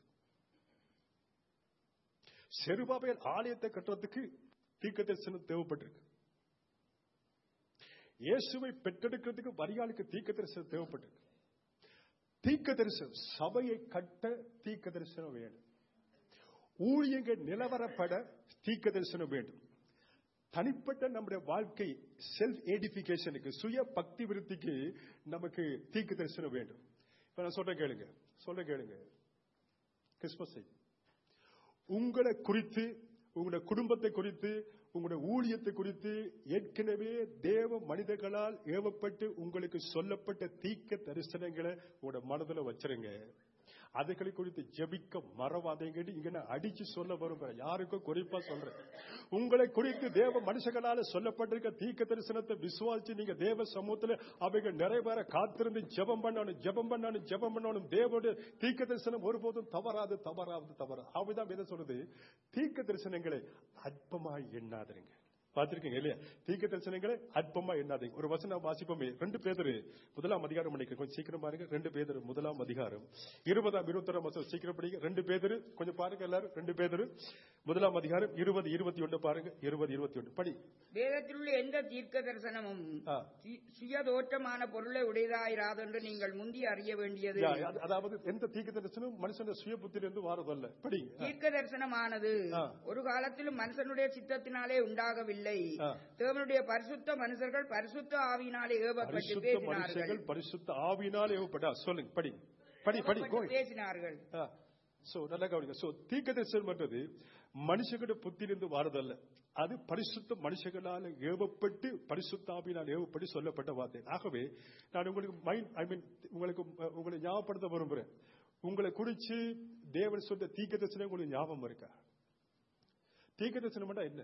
செருபாபேல் ஆலயத்தை கட்டுறதுக்கு தீக்க தரிசனம் தேவைப்பட்டிருக்கு இயேசுவை பெற்றெடுக்கிறதுக்கு வரியாளுக்கு தீக்க தரிசனம் தேவைப்பட்டிருக்கு தீக்க தரிசனம் சபையை கட்ட தீக்க தரிசனம் வேண்டும் ஊழியங்கள் நிலவரப்பட தீக்க தரிசனம் வேண்டும் தனிப்பட்ட நம்முடைய வாழ்க்கை செல்ஃப் எடிபிகேஷனுக்கு சுய பக்தி விருத்திக்கு நமக்கு தீக்கு தரிசனம் வேண்டும் இப்ப நான் சொல்றேன் கேளுங்க சொல்றேன் கேளுங்க கிறிஸ்மஸ் உங்களை குறித்து உங்களுடைய குடும்பத்தை குறித்து உங்களுடைய ஊழியத்தை குறித்து ஏற்கனவே தேவ மனிதர்களால் ஏவப்பட்டு உங்களுக்கு சொல்லப்பட்ட தீக்க தரிசனங்களை உங்களோட மனதுல வச்சிருங்க அதுகளை குறித்து ஜெபிக்க மறவாதீங்கன்னு இங்க நான் அடிச்சு சொல்ல விரும்புறேன் யாருக்கும் குறிப்பா சொல்றேன் உங்களை குறித்து தேவ மனுஷங்களால சொல்லப்பட்டிருக்க தீக்க தரிசனத்தை விசுவாசிச்சு நீங்க தேவ சமூகத்துல அவைகள் நிறைவேற காத்திருந்து ஜெபம் பண்ணணும் ஜெபம் பண்ணணும் ஜெபம் பண்ணணும் தேவனுடைய தீக்க தரிசனம் ஒருபோதும் தவறாது தவறாது தவறாது அப்படிதான் வேதம் சொல்றது தீக்க தரிசனங்களை அற்பமாய் எண்ணாதீங்க பார்த்திருக்கீங்க இல்லையா தீக்க தரிசனங்களை அற்பமா எண்ணாதீங்க ஒரு வசனம் வாசிப்போமே ரெண்டு பேதரு முதலாம் அதிகாரம் பண்ணிக்க கொஞ்சம் சீக்கிரம் பாருங்க ரெண்டு பேதரு முதலாம் அதிகாரம் இருபதாம் இருபத்தொராம் வசனம் சீக்கிரம் படிங்க ரெண்டு பேதரு கொஞ்சம் பாருங்க எல்லாரும் ரெண்டு பேதரு முதலாம் அதிகாரம் இருபது இருபத்தி ஒன்று பாருங்க இருபது இருபத்தி ஒன்று படி வேதத்தில் உள்ள எந்த தீர்க்க தரிசனமும் ஆ. சி- சுயதோற்றமான பொருளை உடையதாயிராதென்று நீங்கள் முந்தி அறிய வேண்டியது யா, அது- அதாவது எந்த தீக்க தரிசனம் மனுஷன சுய புத்திலிருந்து வாரதல்ல படி தீர்க்க தரிசனமானது ஆ. ஒரு காலத்திலும் மனுஷனுடைய சித்தத்தினாலே உண்டாகவில்லை ஆ. தேவனுடைய பரிசுத்த மனுஷர்கள் பரிசுத்த ஆவியினாலே ஏவப்பட்டு பரிசுத்த பேசினார்கள் மனுஷர்கள் பரிசுத்த ஆவினால் ஏவப்பட்டா சொல்லுங்க படி படி படி ஏவப்பட்டு go. பேசினார்கள் சோ நல்லா கவனிங்க சோ தீக்க தரிசனம் பண்றது மனுஷகட புத்திலிருந்து வாரதல்ல அது பரிசுத்த மனுஷங்களால் ஏவப்பட்டு பரிசுத்தாபினால் ஏவப்பட்டு சொல்லப்பட்ட வார்த்தை ஆகவே நான் உங்களுக்கு மைண்ட் ஐ மீன் உங்களுக்கு அஹ், உங்களை ஞாபகப்படுத்த விரும்புறேன் உங்களை குறிச்சு தேவன் சொன்ன தீக்க தரிசனம் உங்களுக்கு ஞாபகம் இருக்கா தீக்க தரிசனம் என்ன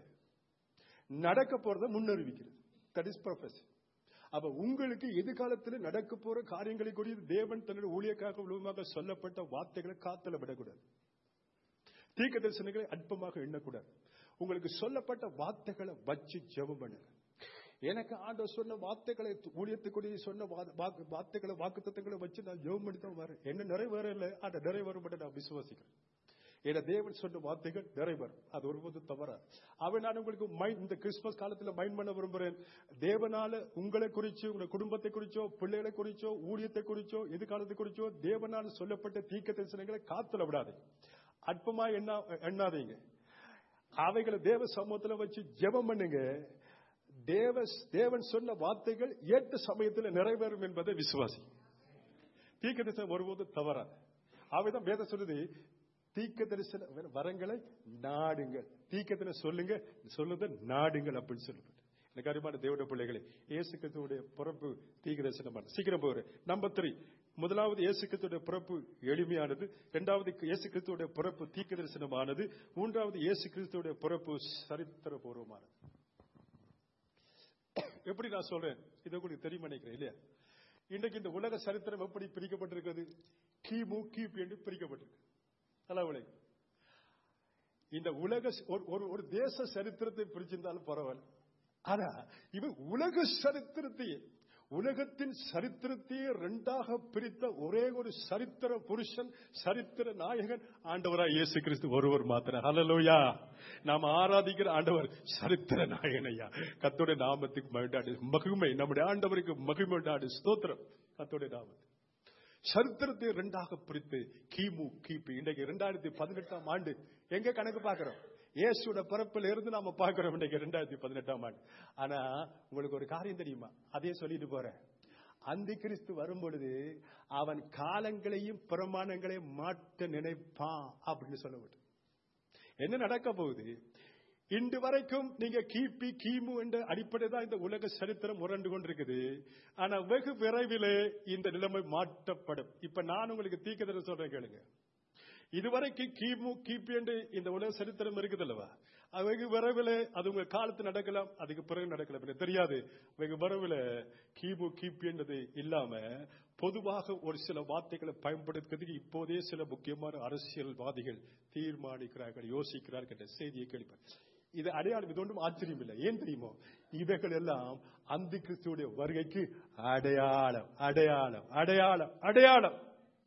நடக்க போறத முன்னறிவிக்கிறது தட் இஸ் ப்ரொஃபஸ் அப்ப உங்களுக்கு எதிர்காலத்தில் நடக்க போற காரியங்களை குறித்து தேவன் தன்னுடைய ஊழியக்காக உலகமாக சொல்லப்பட்ட வார்த்தைகளை காத்தல விடக்கூடாது தீர்க்க தரிசனங்களை அற்பமாக எண்ணக்கூடாது உங்களுக்கு சொல்லப்பட்ட வார்த்தைகளை வச்சு ஜெபம் பண்ணுங்க எனக்கு ஆண்டவர் சொன்ன வார்த்தைகளை ஊழியத்துக்குரிய சொன்ன வா- வாக்கு- வார்த்தைகளை வாக்குத்தத்தங்களை வச்சு நான் ஜெபம் பண்ணி தான் வரேன் என்ன நிறைவேறல ஆண்ட நிறைவேறும் மட்டும் நான் விசுவாசிக்கிறேன் என தேவன் சொன்ன வார்த்தைகள் நிறைவேறும் அது ஒருபோதும் தவறா அவன் நான் உங்களுக்கு மைண்ட் இந்த கிறிஸ்துமஸ் காலத்துல மைண்ட் பண்ண விரும்புறேன் தேவனால உங்களை குறிச்சோ உங்க குடும்பத்தை குறிச்சோ பிள்ளைகளை குறிச்சோ ஊழியத்தை குறிச்சோ எதிர்காலத்தை குறிச்சோ தேவனால சொல்லப்பட்ட தீக்க தரிசனங்களை காத்துல விடாதீங்க அற்பமா எண்ணா எண்ணாதீங்க அவைகளை தேவ சமூகத்துல வச்சு ஜெபம் பண்ணுங்க தேவ தேவன் சொன்ன வார்த்தைகள் ஏற்ற சமயத்துல நிறைவேறும் என்பதை விசுவாசி தீக்க தரிசனம் ஒருபோதும் தவறா அவைதான் வேதம் சொல்லுது தீக்க தரிசன வரங்களை நாடுங்கள் தீக்கத்தின சொல்லுங்க சொல்லுத நாடுங்கள் அப்படின்னு சொல்லுது எனக்கு அருமான தேவட பிள்ளைகளே இயேசு கிறிஸ்துவுடைய பிறப்பு தீக்க தரிசனமான சீக்கிரம் போகிறேன் நம்பர் த்ரீ முதலாவது இயேசு கிறிஸ்துடைய பிறப்பு எளிமையானது இரண்டாவது இயேசு கிறிஸ்துவுடைய பிறப்பு தீக்க தரிசனமானது மூன்றாவது இயேசு கிறிஸ்துவுடைய பிறப்பு சரித்திரபூர்வமானது எப்படி நான் சொல்றேன் இது உங்களுக்கு தெரியும் நினைக்கிறேன் இல்லையா இன்றைக்கு இந்த உலக சரித்திரம் எப்படி பிரிக்கப்பட்டிருக்கிறது கிமு கிபி என்று பிரிக்கப்பட்டிருக்கு நல்லா விளக்கு இந்த உலக ச- ஒரு- ஒரு ஒரு தேச சரித்திரத்தை பிரிச்சிருந்தாலும் பரவாயில்ல ஆனா இவன் உலக சரித்திரத்தையே உலகத்தின் சரித்திரத்தையே ரெண்டாக பிரித்த ஒரே ஒரு சரித்திர புருஷன் சரித்திர நாயகன் ஆண்டவராய் இயேசு கிறிஸ்து ஒருவர் மாத்திரம் ஹalleluya நாம் ஆராதிக்கிற ஆண்டவர் சரித்திர நாயகன் ஐயா கத்தோட நாமத்துக்கு மகிழ்ந்தாடு மகிமை நம்முடைய ஆண்டவருக்கு மகிமை உண்டாடு ஸ்தோத்திரம் கத்தோட நாமத்துக்கு சரித்திரத்தை ரெண்டாக பிரித்து கிமு கிபி இன்றைக்கு இரண்டாயிரத்தி பதினெட்டாம் ஆண்டு எங்க கணக்கு பார்க்கிறோம் இயேசுட பிறப்பில் இருந்து நாம பார்க்கிறோம் இன்றைக்கு ரெண்டாயிரத்தி பதினெட்டாம் ஆண்டு ஆனா உங்களுக்கு ஒரு காரியம் தெரியுமா அதே சொல்லிட்டு போறேன் அந்த கிறிஸ்து வரும் பொழுது அவன் காலங்களையும் பிரமாணங்களையும் மாற்ற நினைப்பான் அப்படின்னு சொல்லப்பட்டு என்ன நடக்க போகுது இன்று வரைக்கும் நீங்க கிபி கிமு என்ற அடிப்படை தான் இந்த உலக சரித்திரம் உரண்டு கொண்டிருக்குது ஆனா வெகு விரைவிலே இந்த நிலைமை மாற்றப்படும் இப்ப நான் உங்களுக்கு தீக்கதர சொல்றேன் கேளுங்க இதுவரைக்கும் கிமு கிபி என்று இந்த உலக சரித்திரம் இருக்குது அல்லவா அது வெகு விரைவில் அது உங்க காலத்து நடக்கலாம் அதுக்கு பிறகு நடக்கலாம் எனக்கு தெரியாது வெகு விரைவில் கிமு கிபி என்றது இல்லாம பொதுவாக ஒரு சில வார்த்தைகளை பயன்படுத்துறதுக்கு இப்போதே சில முக்கியமான அரசியல்வாதிகள் தீர்மானிக்கிறார்கள் யோசிக்கிறார்கள் என்ற செய்தியை கேள்விப்பட்டேன் இது அடையாளம் இது ஒன்றும் ஆச்சரியம் இல்லை ஏன் தெரியுமோ இவைகள் எல்லாம் அந்த கிறிஸ்துடைய வருகைக்கு அடையாளம் அடையாளம் அடையாளம் அடையாளம்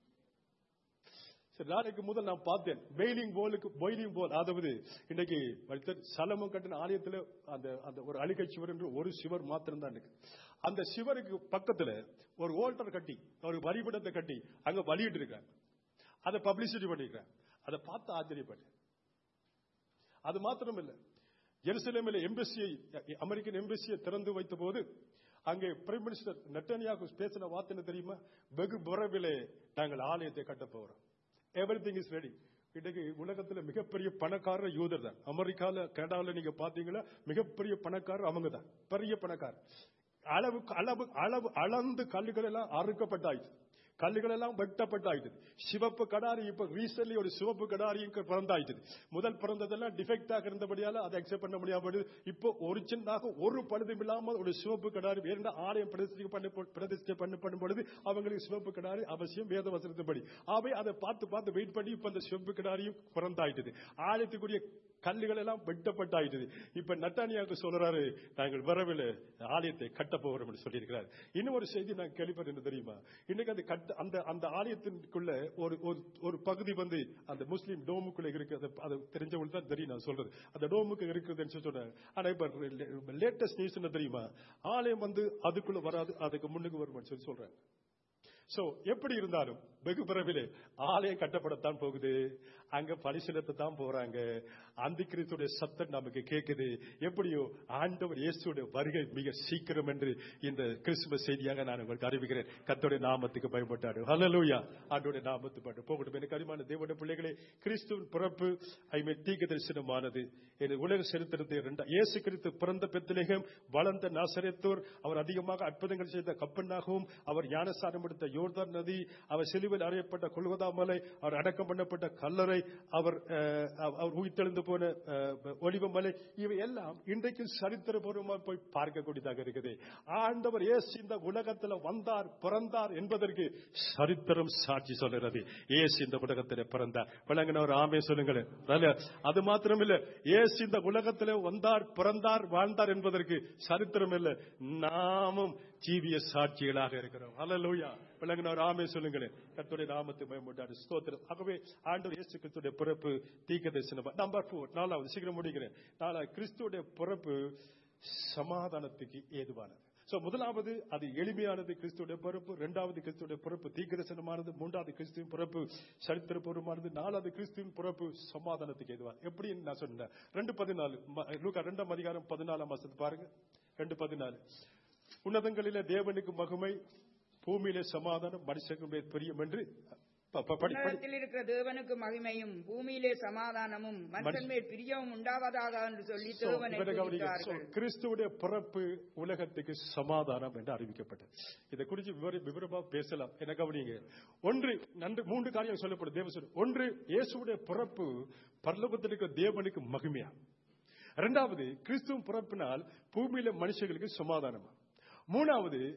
சரி நாளைக்கு முதல் நான் பார்த்தேன் பெயிலிங் போலுக்கு பெயிலிங் போல் அதாவது இன்னைக்கு வழித்தர் சலமம் கட்டின ஆலயத்துல அந்த அந்த ஒரு அழுகை சுவர் என்று ஒரு சுவர் மாத்திரம் தான் இருக்கு அந்த சுவருக்கு பக்கத்துல ஒரு ஓல்டர் கட்டி ஒரு வழிபடத்தை கட்டி அங்க வழியிட்டு இருக்காங்க அதை பப்ளிசிட்டி பண்ணிருக்காங்க அதை பார்த்து ஆச்சரியப்பட்டேன் அது மாத்திரம் இல்ல ஜெருசலேமில் எம்பசியை அமெரிக்கன் எம்பசியை திறந்து வைத்த போது அங்கே பிரைம் மினிஸ்டர் நெட்டனியாக பேசின வார்த்தை என்ன தெரியுமா வெகு விரைவிலே நாங்கள் ஆலயத்தை கட்ட போறோம் எவ்ரி திங் இஸ் ரெடி இன்னைக்கு உலகத்துல மிகப்பெரிய பணக்காரர் யூதர் தான் அமெரிக்கால கனடாவில் நீங்க பாத்தீங்கன்னா மிகப்பெரிய பணக்காரர் அவங்க தான் பெரிய பணக்காரர் அளவு அளவு அளவு அளந்து கல்லுகள் எல்லாம் அறுக்கப்பட்டாயிற்று கல்லுகள் எல்லாம் வெட்டப்பட்டாயிட்டது சிவப்பு கடாரி இப்ப ரீசன்ட்லி ஒரு சிவப்பு கடாரியும் பிறந்தாயிட்டது முதல் பிறந்ததெல்லாம் டிஃபெக்டாக இருந்தபடியால அதை அக்செப்ட் பண்ண முடியாமல் இப்போ ஒரிஜினலாக ஒரு பழுதும் இல்லாமல் ஒரு சிவப்பு கடாரி வேற ஆலயம் பிரதிஷ்டை பண்ண பிரதிஷ்டை பண்ண பண்ணும் பொழுது அவங்களுக்கு சிவப்பு கடாரி அவசியம் வேத வசனத்தின்படி அவை அதை பார்த்து பார்த்து வெயிட் பண்ணி இப்ப அந்த சிவப்பு கடாரியும் பிறந்தாயிட்டது ஆலயத்துக்குரிய கல்லுகள் எல்லாம் வெட்டப்பட்டாயிட்டது இப்ப நட்டானியாவுக்கு சொல்றாரு நாங்கள் வரவில் ஆலயத்தை கட்ட போகிறோம் என்று சொல்லியிருக்கிறார் இன்னும் ஒரு செய்தி நான் கேள்விப்பட்டேன் என்ன தெரியுமா இன்னைக்கு அந்த கட்ட அந்த அந்த ஆலயத்திற்குள்ள ஒரு ஒரு ஒரு பகுதி வந்து அந்த முஸ்லீம் டோமுக்குள்ள இருக்கு அது அது தெரிஞ்சவங்களுக்கு தான் தெரியும் நான் சொல்றது அந்த டோமுக்கு இருக்குதுன்னு சொல்லி சொல்றேன் ஆனா இப்ப லேட்டஸ்ட் நியூஸ் என்ன தெரியுமா ஆலயம் வந்து அதுக்குள்ள வராது அதுக்கு முன்னுக்கு வருமான்னு சொல்லி சொல்றேன் சோ எப்படி இருந்தாலும் வெகு பிறவிலே ஆலயம் கட்டப்படத்தான் போகுது அங்க பரிசீலத்தை தான் போறாங்க அந்த கிறிஸ்துடைய சத்தம் நமக்கு கேட்குது எப்படியோ ஆண்டவர் இயேசுடைய வருகை மிக சீக்கிரம் என்று இந்த கிறிஸ்துமஸ் செய்தியாக நான் உங்களுக்கு அறிவிக்கிறேன் கத்தோடைய நாமத்துக்கு பயப்பட்டாடு ஹalleluya ஆண்டோடைய நாமத்து பாட்டு போகட்டும் எனக்கு அருமான தேவனுடைய பிள்ளைகளே கிறிஸ்துவின் பிறப்பு ஐமே தீர்க்க தரிசனமானது என் உலக சரித்திரத்தை இரண்டா இயேசு கிறிஸ்து பிறந்த பெத்திலேகம் வளர்ந்த நாசரேத்தோர் அவர் அதிகமாக அற்புதங்கள் செய்த கப்பனாகவும் அவர் ஞானஸ்தானம் எடுத்த யோர்தான் நதி அவர் சிலுவில் அறையப்பட்ட கொல்கதா மலை அவர் அடக்கம் பண்ணப்பட்ட கல்லறை அவர் அஹ், அவர் உயிர்த்தெழுந்து போன அஹ், ஒலிவ மலை இவை எல்லாம் இன்றைக்கு சரித்திரபூர்வமாக போய் பார்க்கக்கூடியதாக இருக்குது ஆண்டவர் இயேசு இந்த உலகத்தில் வந்தார் பிறந்தார் என்பதற்கு சரித்திரம் சாட்சி சொல்லுகிறது இயேசு இந்த உலகத்தில் பிறந்தார் விளங்கினவர் ஆமே சொல்லுங்களேன் நல்ல. அது மாத்திரம் இல்ல இயேசு இந்த உலகத்தில் வந்தார் பிறந்தார் வாழ்ந்தார் என்பதற்கு சரித்திரம் இல்ல நாமும் ஜீவிய சாட்சிகளாக இருக்கிறோம் அல்லலூயா விளங்கினவர் ஆமே சொல்லுங்களேன் கர்த்தருடைய நாமத்தை பயமுட்டாடு ஸ்தோத்திரம் ஆகவே ஆண்டவர் இயேசு கிறிஸ்துடைய பிறப்பு தீக்க தரிசனம் நம்பர் போர் நாலாவது சீக்கிரம் முடிக்கிறேன் நாலாவது கிறிஸ்துடைய பிறப்பு சமாதானத்துக்கு ஏதுவானது சோ முதலாவது அது எளிமையானது கிறிஸ்துடைய பிறப்பு இரண்டாவது கிறிஸ்துடைய பிறப்பு தீக்கிரசனமானது மூன்றாவது கிறிஸ்துவின் பிறப்பு சரித்திரபூர்வமானது நாலாவது கிறிஸ்துவின் பிறப்பு சமாதானத்துக்கு ஏதுவான் எப்படின்னு நான் சொன்னேன் ரெண்டு பதினாலு ம- லூக்கா ரெண்டாம் அதிகாரம் பதினாலாம் மாசத்து பாருங்க ரெண்டு பதினாலு உன்னதங்களிலே தேவனுக்கு மகிமை பூமியிலே சமாதானம் மனுஷனுக்கு மேல் பிரியம் என்று ப- ப- படி- படி- உன்னதத்தில் இருக்கிற தேவனுக்கு மகிமையும் பூமியிலே சமாதானமும் மனுஷன் மேல் பிரியமும் உண்டாவதாக என்று சொல்லி So, தேவனை இவரை கவனிங்க. So, துதித்தார்கள் கிறிஸ்துவுடைய பிறப்பு உலகத்துக்கு சமாதானம் என்று அறிவிக்கப்பட்டது இதை குறித்து விவர விவரமா பேசலாம் என்ன கவனிங்க ஒன்று நன்று மூன்று காரியம் சொல்லப்படும் தேவ சொல்லு ஒன்று இயேசுடைய பிறப்பு பரலோகத்தில் இருக்கிற தேவனுக்கு மகிமையா இரண்டாவது கிறிஸ்துவின் பிறப்பினால் பூமியில மனுஷர்களுக்கு சமாதானமா மூணாவது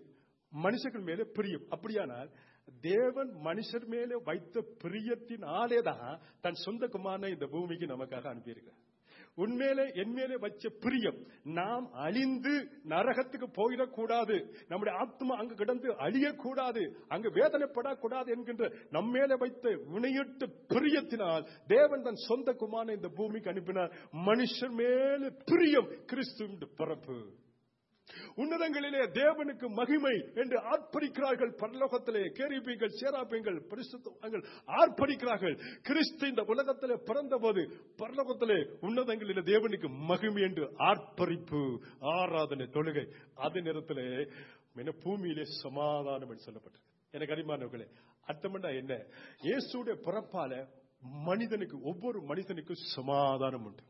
மனுஷர்கள் மேலே பிரியம் அப்படியானால் தேவன் மனுஷர் மேலே வைத்த பிரியத்தினாலே தான் தன் சொந்த குமாரனை இந்த பூமிக்கு நமக்காக அனுப்பியிருக்கிறார் உண்மையிலே என் மேலே வச்ச பிரியம் நாம் அழிந்து நரகத்துக்கு போயிடக்கூடாது நம்முடைய ஆத்மா அங்கு கிடந்து அழியக்கூடாது அங்கு வேதனைப்படக்கூடாது என்கின்ற நம்ம மேலே வைத்த வினையிட்டு பிரியத்தினால் தேவன் தன் சொந்த குமாரனை இந்த பூமிக்கு அனுப்பினார் மனுஷர் மேலே பிரியம் கிறிஸ்து பிறப்பு உன்னதங்களிலே தேவனுக்கு மகிமை என்று ஆர்ப்பரிக்கிறார்கள் பரலோகத்திலே கேரிபீங்கள் சேராபீங்கள் பரிசுத்தங்கள் ஆர்ப்பரிக்கிறார்கள் கிறிஸ்து இந்த உலகத்திலே பிறந்தபோது பரலோகத்திலே உன்னதங்களிலே தேவனுக்கு மகிமை என்று ஆர்ப்பரிப்பு ஆராதனை தொழுகை அதே நேரத்திலே என்ன பூமியிலே சமாதானம் என்று சொல்லப்பட்டது எனக்கு அறிமானவர்களே அர்த்தம்னா என்ன இயேசுடைய பிறப்பால மனிதனுக்கு ஒவ்வொரு மனிதனுக்கும் சமாதானம் உண்டு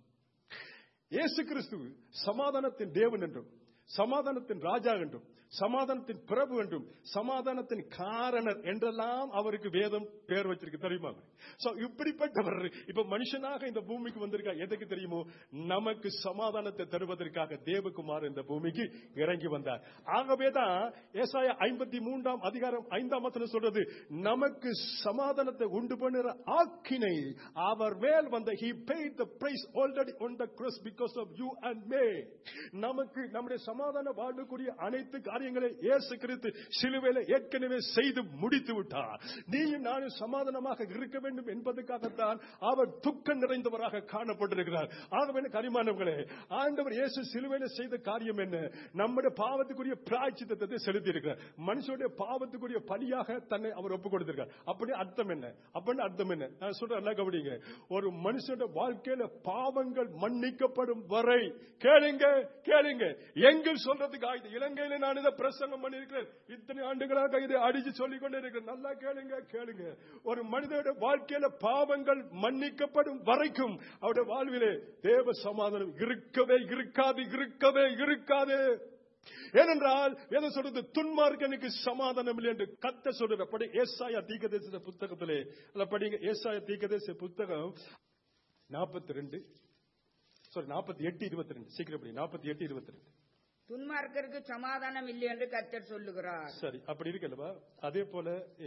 இயேசு கிறிஸ்து சமாதானத்தின் தேவன் என்றும் சமாதானத்தின் ராஜா என்றும் சமாதானத்தின் பிரபு என்றும் சமாதானத்தின் காரணர் என்றெல்லாம் அவருக்கு வேதம் பேர் வச்சிருக்கு தெரியுமா சோ இப்படிப்பட்டவர் இப்ப மனுஷனாக இந்த பூமிக்கு வந்திருக்கா எதுக்கு தெரியுமோ நமக்கு சமாதானத்தை தருவதற்காக தேவகுமார் இந்த பூமிக்கு இறங்கி வந்தார் ஆகவேதான் ஏசாய ஐம்பத்தி மூன்றாம் அதிகாரம் ஐந்தாம் வசனம் சொல்றது நமக்கு சமாதானத்தை உண்டு பண்ணுற ஆக்கினை அவர் மேல் வந்த he paid the price already on the cross because of you and me நமக்கு நம்முடைய சமாதான வாழ்வுக்குரிய அனைத்து காரியங்களை இயேசு கிறிஸ்து சிலுவையில ஏற்கனவே செய்து முடித்து விட்டார் நீயும் நானும் சமாதானமாக இருக்க வேண்டும் என்பதற்காகத்தான் அவர் துக்கம் நிறைந்தவராக காணப்பட்டிருக்கிறார் ஆகவே கரிமானவர்களே ஆண்டவர் இயேசு சிலுவையில செய்த காரியம் என்ன நம்முடைய பாவத்துக்குரிய பிராய்ச்சித்தத்தை செலுத்தி இருக்கிறார் மனுஷனுடைய பாவத்துக்குரிய பலியாக தன்னை அவர் ஒப்புக் கொடுத்திருக்கார் அப்படி அர்த்தம் என்ன அப்படின்னு அர்த்தம் என்ன நான் சொல்றேன் நல்லா கவனிங்க ஒரு மனுஷனுடைய வாழ்க்கையில பாவங்கள் மன்னிக்கப்படும் வரை கேளுங்க கேளுங்க எங்கு சொல்றதுக்கு ஆயுது இலங்கையில நான் இதை பிரசங்கம் பண்ணிருக்கிறேன் இத்தனை ஆண்டுகளாக இதை அடிச்சு சொல்லிக் கொண்டே இருக்கிறேன் நல்லா கேளுங்க கேளுங்க ஒரு மனிதனுடைய வாழ்க்கையில பாவங்கள் மன்னிக்கப்படும் வரைக்கும் அவருடைய வாழ்விலே தேவ சமாதானம் இருக்கவே இருக்காது இருக்கவே இருக்காது ஏனென்றால் என்ன சொல்றது துன்மார்க்கனுக்கு சமாதானம் இல்லை என்று கத்த சொல்ற படி ஏசாயா தீக்கதேச புத்தகத்திலே அல்ல படிங்க ஏசாயா தீக்கதேச புத்தகம் நாற்பத்தி ரெண்டு சாரி நாற்பத்தி எட்டு இருபத்தி ரெண்டு சீக்கிரம் படி நாற்பத்தி எட்டு இருபத்தி ரெண்டு துன்மார்க்கருக்கு சமாதானம் இல்லை என்று கர்த்தர் சொல்லுகிறார் சரி அப்படி இருக்கல்லவா அதே போல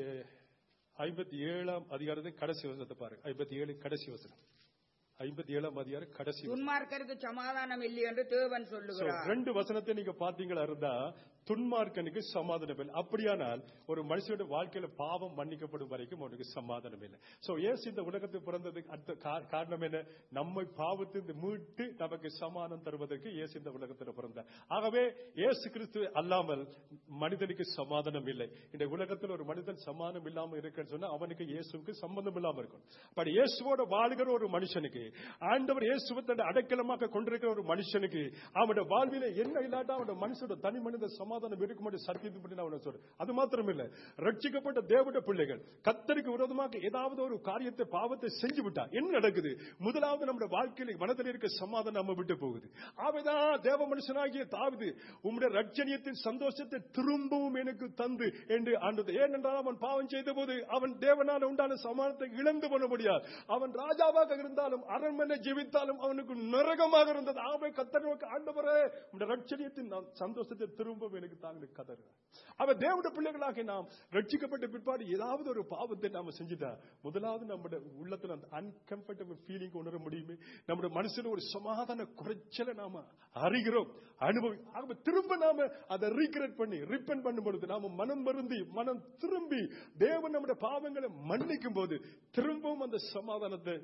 ஐம்பத்தி ஏழாம் அதிகாரத்தின் கடைசி வசனத்தை பாருங்க ஐம்பத்தி ஏழு கடைசி வசனம் ஐம்பத்தி ஏழாம் அதிகாரம் கடைசி வசனம். துன்மார்க்கருக்கு சமாதானம் இல்லை என்று தேவன் So, சொல்லுகிறார் ரெண்டு வசனத்தை நீங்க பாத்தீங்களா இருந்தா துன்மார்க்கனுக்கு சமாதானம் இல்லை அப்படியானால் ஒரு மனுஷனுடைய வாழ்க்கையில பாவம் மன்னிக்கப்படும் வரைக்கும் அவனுக்கு சமாதானம் இல்லை சோ ஏசு இந்த உலகத்துக்கு பிறந்ததுக்கு அடுத்த கா- காரணம் என்ன நம்மை பாவத்திலிருந்து மீட்டு நமக்கு சமாதானம் தருவதற்கு இயேசு இந்த உலகத்தில் பிறந்தார் ஆகவே இயேசு கிறிஸ்து அல்லாமல் மனிதனுக்கு சமாதானம் இல்லை இந்த உலகத்தில் ஒரு மனிதன் சமாதானம் இல்லாம இருக்குன்னு சொன்னா அவனுக்கு இயேசுக்கு சம்பந்தம் இல்லாம இருக்கும் பட் இயேசுவோட வாழ்கிற ஒரு மனுஷனுக்கு ஆண்டவர் இயேசுவை தன்னை அடைக்கலமாக கொண்டிருக்கிற ஒரு மனுஷனுக்கு அவனுடைய வாழ்வில என்ன இல்லாட்டா அவனுடைய மனுஷனோட தனி மனித சமாதானம் இருக்கும் என்று சத்தியத்தை பற்றி நான் அவனை சொல்றேன் அது மாத்திரம் இல்ல ரட்சிக்கப்பட்ட தேவட பிள்ளைகள் கத்தருக்கு விரோதமாக ஏதாவது ஒரு காரியத்தை பாவத்தை செஞ்சு விட்டா என்ன நடக்குது முதலாவது நம்முடைய வாழ்க்கையில மனதில் இருக்க சமாதானம் நம்ம விட்டு போகுது ஆவைதான் தேவ மனுஷனாகிய தாவிது உம்முடைய ரட்சணியத்தின் சந்தோஷத்தை திரும்பவும் எனக்கு தந்து என்று ஆண்டது ஏனென்றால் அவன் பாவம் செய்த போது அவன் தேவனால் உண்டான சமாதானத்தை இழந்து பண்ண முடியாது அவன் ராஜாவாக இருந்தாலும் அரண்மனை ஜீவித்தாலும் அவனுக்கு நரகமாக இருந்தது ஆவை கத்தர் நோக்கி ஆண்டவரே உம்முடைய ரட்சணியத்தின் நான் சந்தோஷத்தை திரும்பவும் எனக்கு தாங்க கதறு அவன் தேவனுடைய பிள்ளைகளாக நாம் ரட்சிக்கப்பட்ட பிற்பாடு ஏதாவது ஒரு பாவத்தை நாம செஞ்சுட்டா முதலாவது நம்முடைய உள்ளத்துல அந்த அன்கம்ஃபர்டபிள் ஃபீலிங் உணர முடியுமே நம்முடைய மனசுல ஒரு சமாதான குறைச்சலை நாம அறிகிறோம் அனுபவி ஆகவே திரும்ப நாம அதை ரீக்ரெட் பண்ணி ரிப்பன் பண்ணும் பொழுது நாம மனம் வருந்தி மனம் திரும்பி தேவன் நம்முடைய பாவங்களை மன்னிக்கும் போது திரும்பவும் அந்த சமாதானத்தை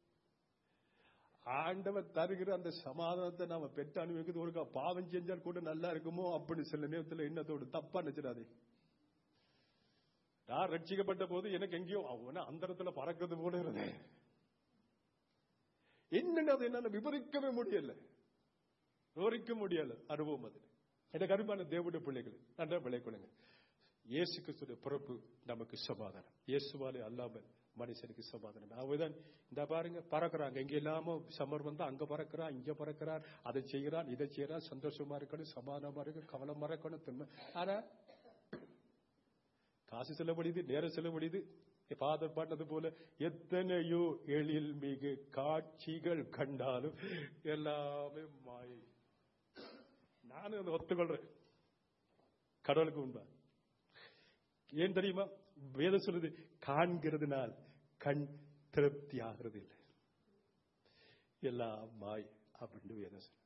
ஆண்டவர் தருகிற அந்த சமாதானத்தை நாம பெற்று அனுபவிக்கிறது ஒரு பாவம் செஞ்சால் கூட நல்லா இருக்குமோ அப்படின்னு சில நேரத்தில் எண்ணத்தோடு தப்பா நினைச்சிடாதே நான் ரட்சிக்கப்பட்ட போது எனக்கு எங்கேயோ அவன அந்தரத்துல பறக்கிறது போல இருந்தேன் என்னன்னு அதை என்னால விவரிக்கவே முடியல விவரிக்க முடியல அனுபவம் அது எனக்கு அருமையான தேவனுடைய பிள்ளைகள் நன்றா விளைக்கொள்ளுங்க இயேசு கிறிஸ்துடைய பிறப்பு நமக்கு சமாதானம் இயேசுவாலே அல்லாமல் மனுஷனுக்கு சமாதானம் அவதான் இந்த பாருங்க பறக்கிறாங்க எங்க இல்லாம சமர் வந்தா அங்க பறக்கிறான் இங்க பறக்கிறான் அதை செய்யறான் இதை செய்யறான் சந்தோஷமா இருக்கணும் சமாதானமா இருக்கணும் கவலமா இருக்கணும் தின்மை ஆனா காசு செலவழிது நேரம் செலவழிது ஃபாதர் பாட்டது போல எத்தனையோ எழில் மிகு காட்சிகள் கண்டாலும் எல்லாமே மாயை நானும் அதை ஒத்துக்கொள்றேன் கடவுளுக்கு உண்மை ஏன் தெரியுமா வேதம் சொல்லுது காண்கிறதுனால் கண் திருப்தி ஆகிறது இல்லை எல்லாம் மாய் அப்படின்னு வேதம் சொல்லுது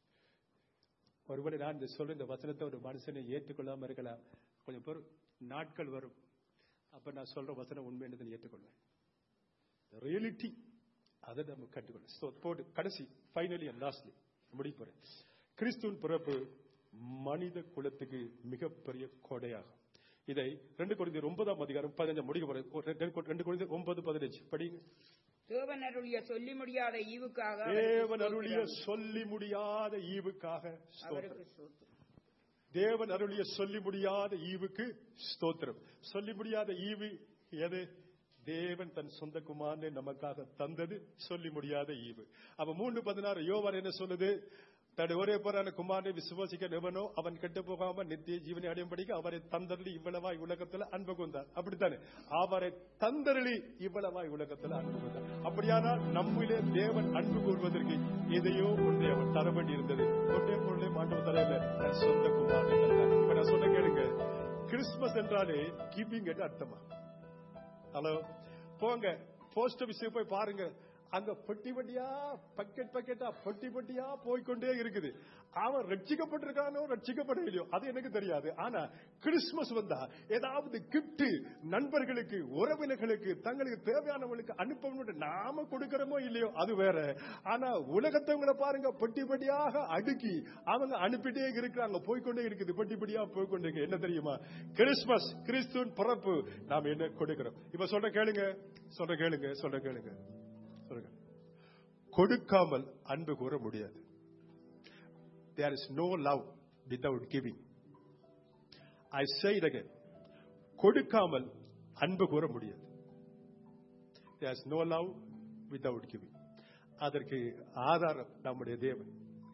ஒருவேளை நான் இந்த சொல்ற இந்த வசனத்தை ஒரு மனுஷனை ஏற்றுக்கொள்ளாம இருக்கலாம் கொஞ்சம் பொறு நாட்கள் வரும் அப்ப நான் சொல்ற வசனம் உண்மை என்று ஏற்றுக்கொள்வேன் ரியாலிட்டி அதை நம்ம கண்டுக்கொள்ள So, போடு கடைசி ஃபைனலி அண்ட் லாஸ்ட்லி முடிய போறேன் கிறிஸ்துவின் பிறப்பு மனித குலத்துக்கு மிகப்பெரிய கொடையாகும் இதை ரெண்டு குழந்தை ஒன்பதாம் அதிகாரம் பதினஞ்சு முடிக்க போறேன் ஒரு ரெண்டு- ரெண்டு குழந்தை ஒன்பது பதினஞ்சு படிங்க தேவன் அருளிய சொல்லி முடியாத ஈவுக்காக தேவன் அருளிய சொல்லி முடியாத ஈவுக்காக ஸ்தோத்திரம் அவருக்கு ஸ்தோத்திரம். தேவன் அருளிய சொல்லி முடியாத ஈவுக்கு ஸ்தோத்திரம் சொல்லி முடியாத ஈவு எது தேவன் தன் சொந்த குமாரனை நமக்காக தந்தது சொல்லி முடியாத ஈவு அப்ப மூன்று பதினாறு யோவான் என்ன சொல்லுது தன் ஒரே போரான குமாரனை விசுவாசிக்க எவனோ அவன் கெட்டு போகாம நித்திய ஜீவனை அடையும்படிக்கு அவரை தந்தருளி இவ்வளவாய் உலகத்துல அன்பு கொண்டார் அப்படித்தானே அவரை தந்தருளி இவ்வளவாய் உலகத்துல அன்பு கொண்டார் அப்படியானால் நம்மிலே தேவன் அன்பு கூறுவதற்கு எதையோ ஒன்றை அவன் தர வேண்டி இருந்தது ஒன்றே பொருளே மாண்டவ தரையில தன் சொந்த குமாரனை தந்தார் இப்ப நான் சொன்ன கேளுங்க கிறிஸ்துமஸ் என்றாலே கிவிங் என்று அர்த்தமா ஹலோ போங்க போஸ்ட் ஆபீஸுக்கு போய் பாருங்க அங்க பொட்டி பொட்டியா பக்கெட் பக்கெட்டா பொட்டி பொட்டியா போய்க்கொண்டே இருக்குது அவன் ரட்சிக்கப்பட்டிருக்கானோ ரட்சிக்கப்படலையோ அது எனக்கு தெரியாது ஆனா கிறிஸ்துமஸ் வந்தா ஏதாவது கிஃப்ட் நண்பர்களுக்கு உறவினர்களுக்கு தங்களுக்கு தேவையானவங்களுக்கு அனுப்பணும் நாம கொடுக்கிறோமோ இல்லையோ அது வேற ஆனா உலகத்தவங்களை பாருங்க பொட்டி பொட்டியாக அடுக்கி அவங்க அனுப்பிட்டே இருக்கிறாங்க போய்க்கொண்டே இருக்குது பொட்டி பொட்டியா போய்க்கொண்டே இருக்கு. என்ன தெரியுமா கிறிஸ்துமஸ் கிறிஸ்துவின் பிறப்பு நாம் என்ன கொடுக்கிறோம் இப்ப சொல்ற கேளுங்க சொல்ற கேளுங்க சொல்ற கேளுங்க சொல்லுங்க கொடுக்காமல் அன்பு கூற முடியாது there is no love without giving I say it again கொடுக்காமல் அன்பு கூற முடியாது there is no love without giving அதற்கு ஆதாரம் நம்முடைய தேவன்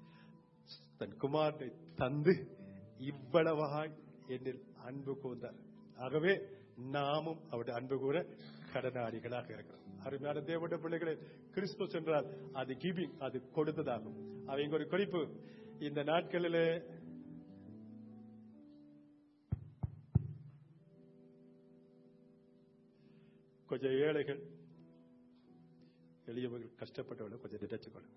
தன் குமாரனை தந்து இவ்வளவாய் என்னில் அன்பு கூர்ந்தார் ஆகவே நாமும் அவருடைய அன்பு கூற கடனாளிகளாக இருக்கிறோம் அருமையான தேவனுடைய பிள்ளைகளே கிறிஸ்துவஸ் என்றால் அது கிவிங் அது கொடுத்ததாகும் அவங்க ஒரு குறிப்பு இந்த நாட்களிலே கொஞ்சம் ஏழைகள் எளியவர்கள் கஷ்டப்பட்டவர்கள் கொஞ்சம் நினைச்சுக் கொள்ளுங்க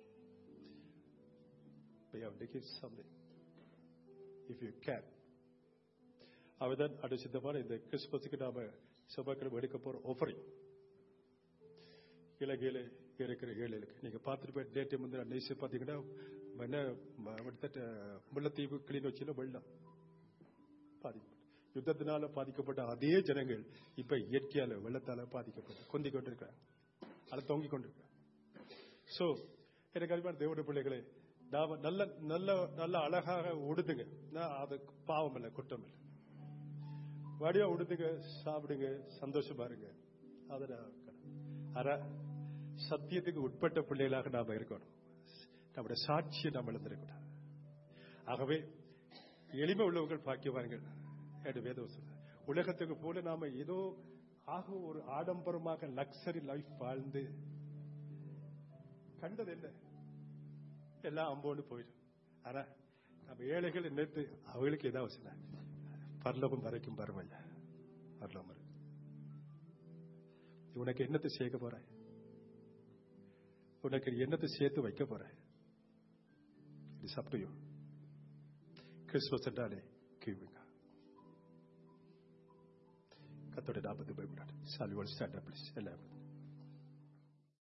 We have to give something. If you can. அவதான் அது சித்தமான இந்த கிறிஸ்துமஸுக்கு நாம செவ்வாய்க்கிழமை எடுக்க போற offering. இலங்கையில இருக்கிற ஏழைகளுக்கு நீங்க பார்த்துட்டு போய் டேட்டை வந்து அன்னைக்கு பார்த்தீங்கன்னா என்ன ம- கிட்டத்தட்ட முல்லைத்தீவு கிளிநொச்சியில வெள்ளம் பாதிக்கப்பட்டு யுத்தத்தினால பாதிக்கப்பட்ட அதே ஜனங்கள் இப்ப இயற்கையால வெள்ளத்தால பாதிக்கப்பட்டு கொந்தி கொண்டிருக்கிறாங்க அதை தொங்கிக் கொண்டிருக்கிறாங்க சோ எனக்கு அதிகமான தேவனுடைய பிள்ளைகளே நாம நல்ல நல்ல நல்ல அழகாக உடுத்துங்க நான் அது பாவம் இல்லை குற்றம் இல்லை வடிவா உடுத்துங்க சாப்பிடுங்க சந்தோஷமா இருங்க அதை நான் ஆனா சத்தியத்துக்கு உட்பட்ட பிள்ளைகளாக நாம இருக்கணும் நம்முடைய சாட்சியை நாம் இழந்திருக்கக்கூடாது ஆகவே எளிமை உள்ளவர்கள் பாக்கியவான்கள் என்று வேதம் சொல்ற உலகத்துக்கு போல நாம ஏதோ ஆக ஒரு ஆடம்பரமாக லக்ஸரி லைஃப் வாழ்ந்து கண்டது என்ன எல்லாம் அம்போன்னு போயிடும் ஆனா நம்ம ஏழைகள் நினைத்து அவங்களுக்கு ஏதாவது சொன்னாங்க பரலோகம் வரைக்கும் பரவாயில்ல பரலோகம் இருக்கு உனக்கு என்னத்தை சேர்க்க போற உனக்கு என்னத்தை சேர்த்து வைக்க போற இது சப்டையும் கிறிஸ்துவஸ் என்றாலே கீழ்விங்க கத்தோட நாற்பது பயப்படாது சால்வோல் ஸ்டாண்ட் அப் எல்லாம்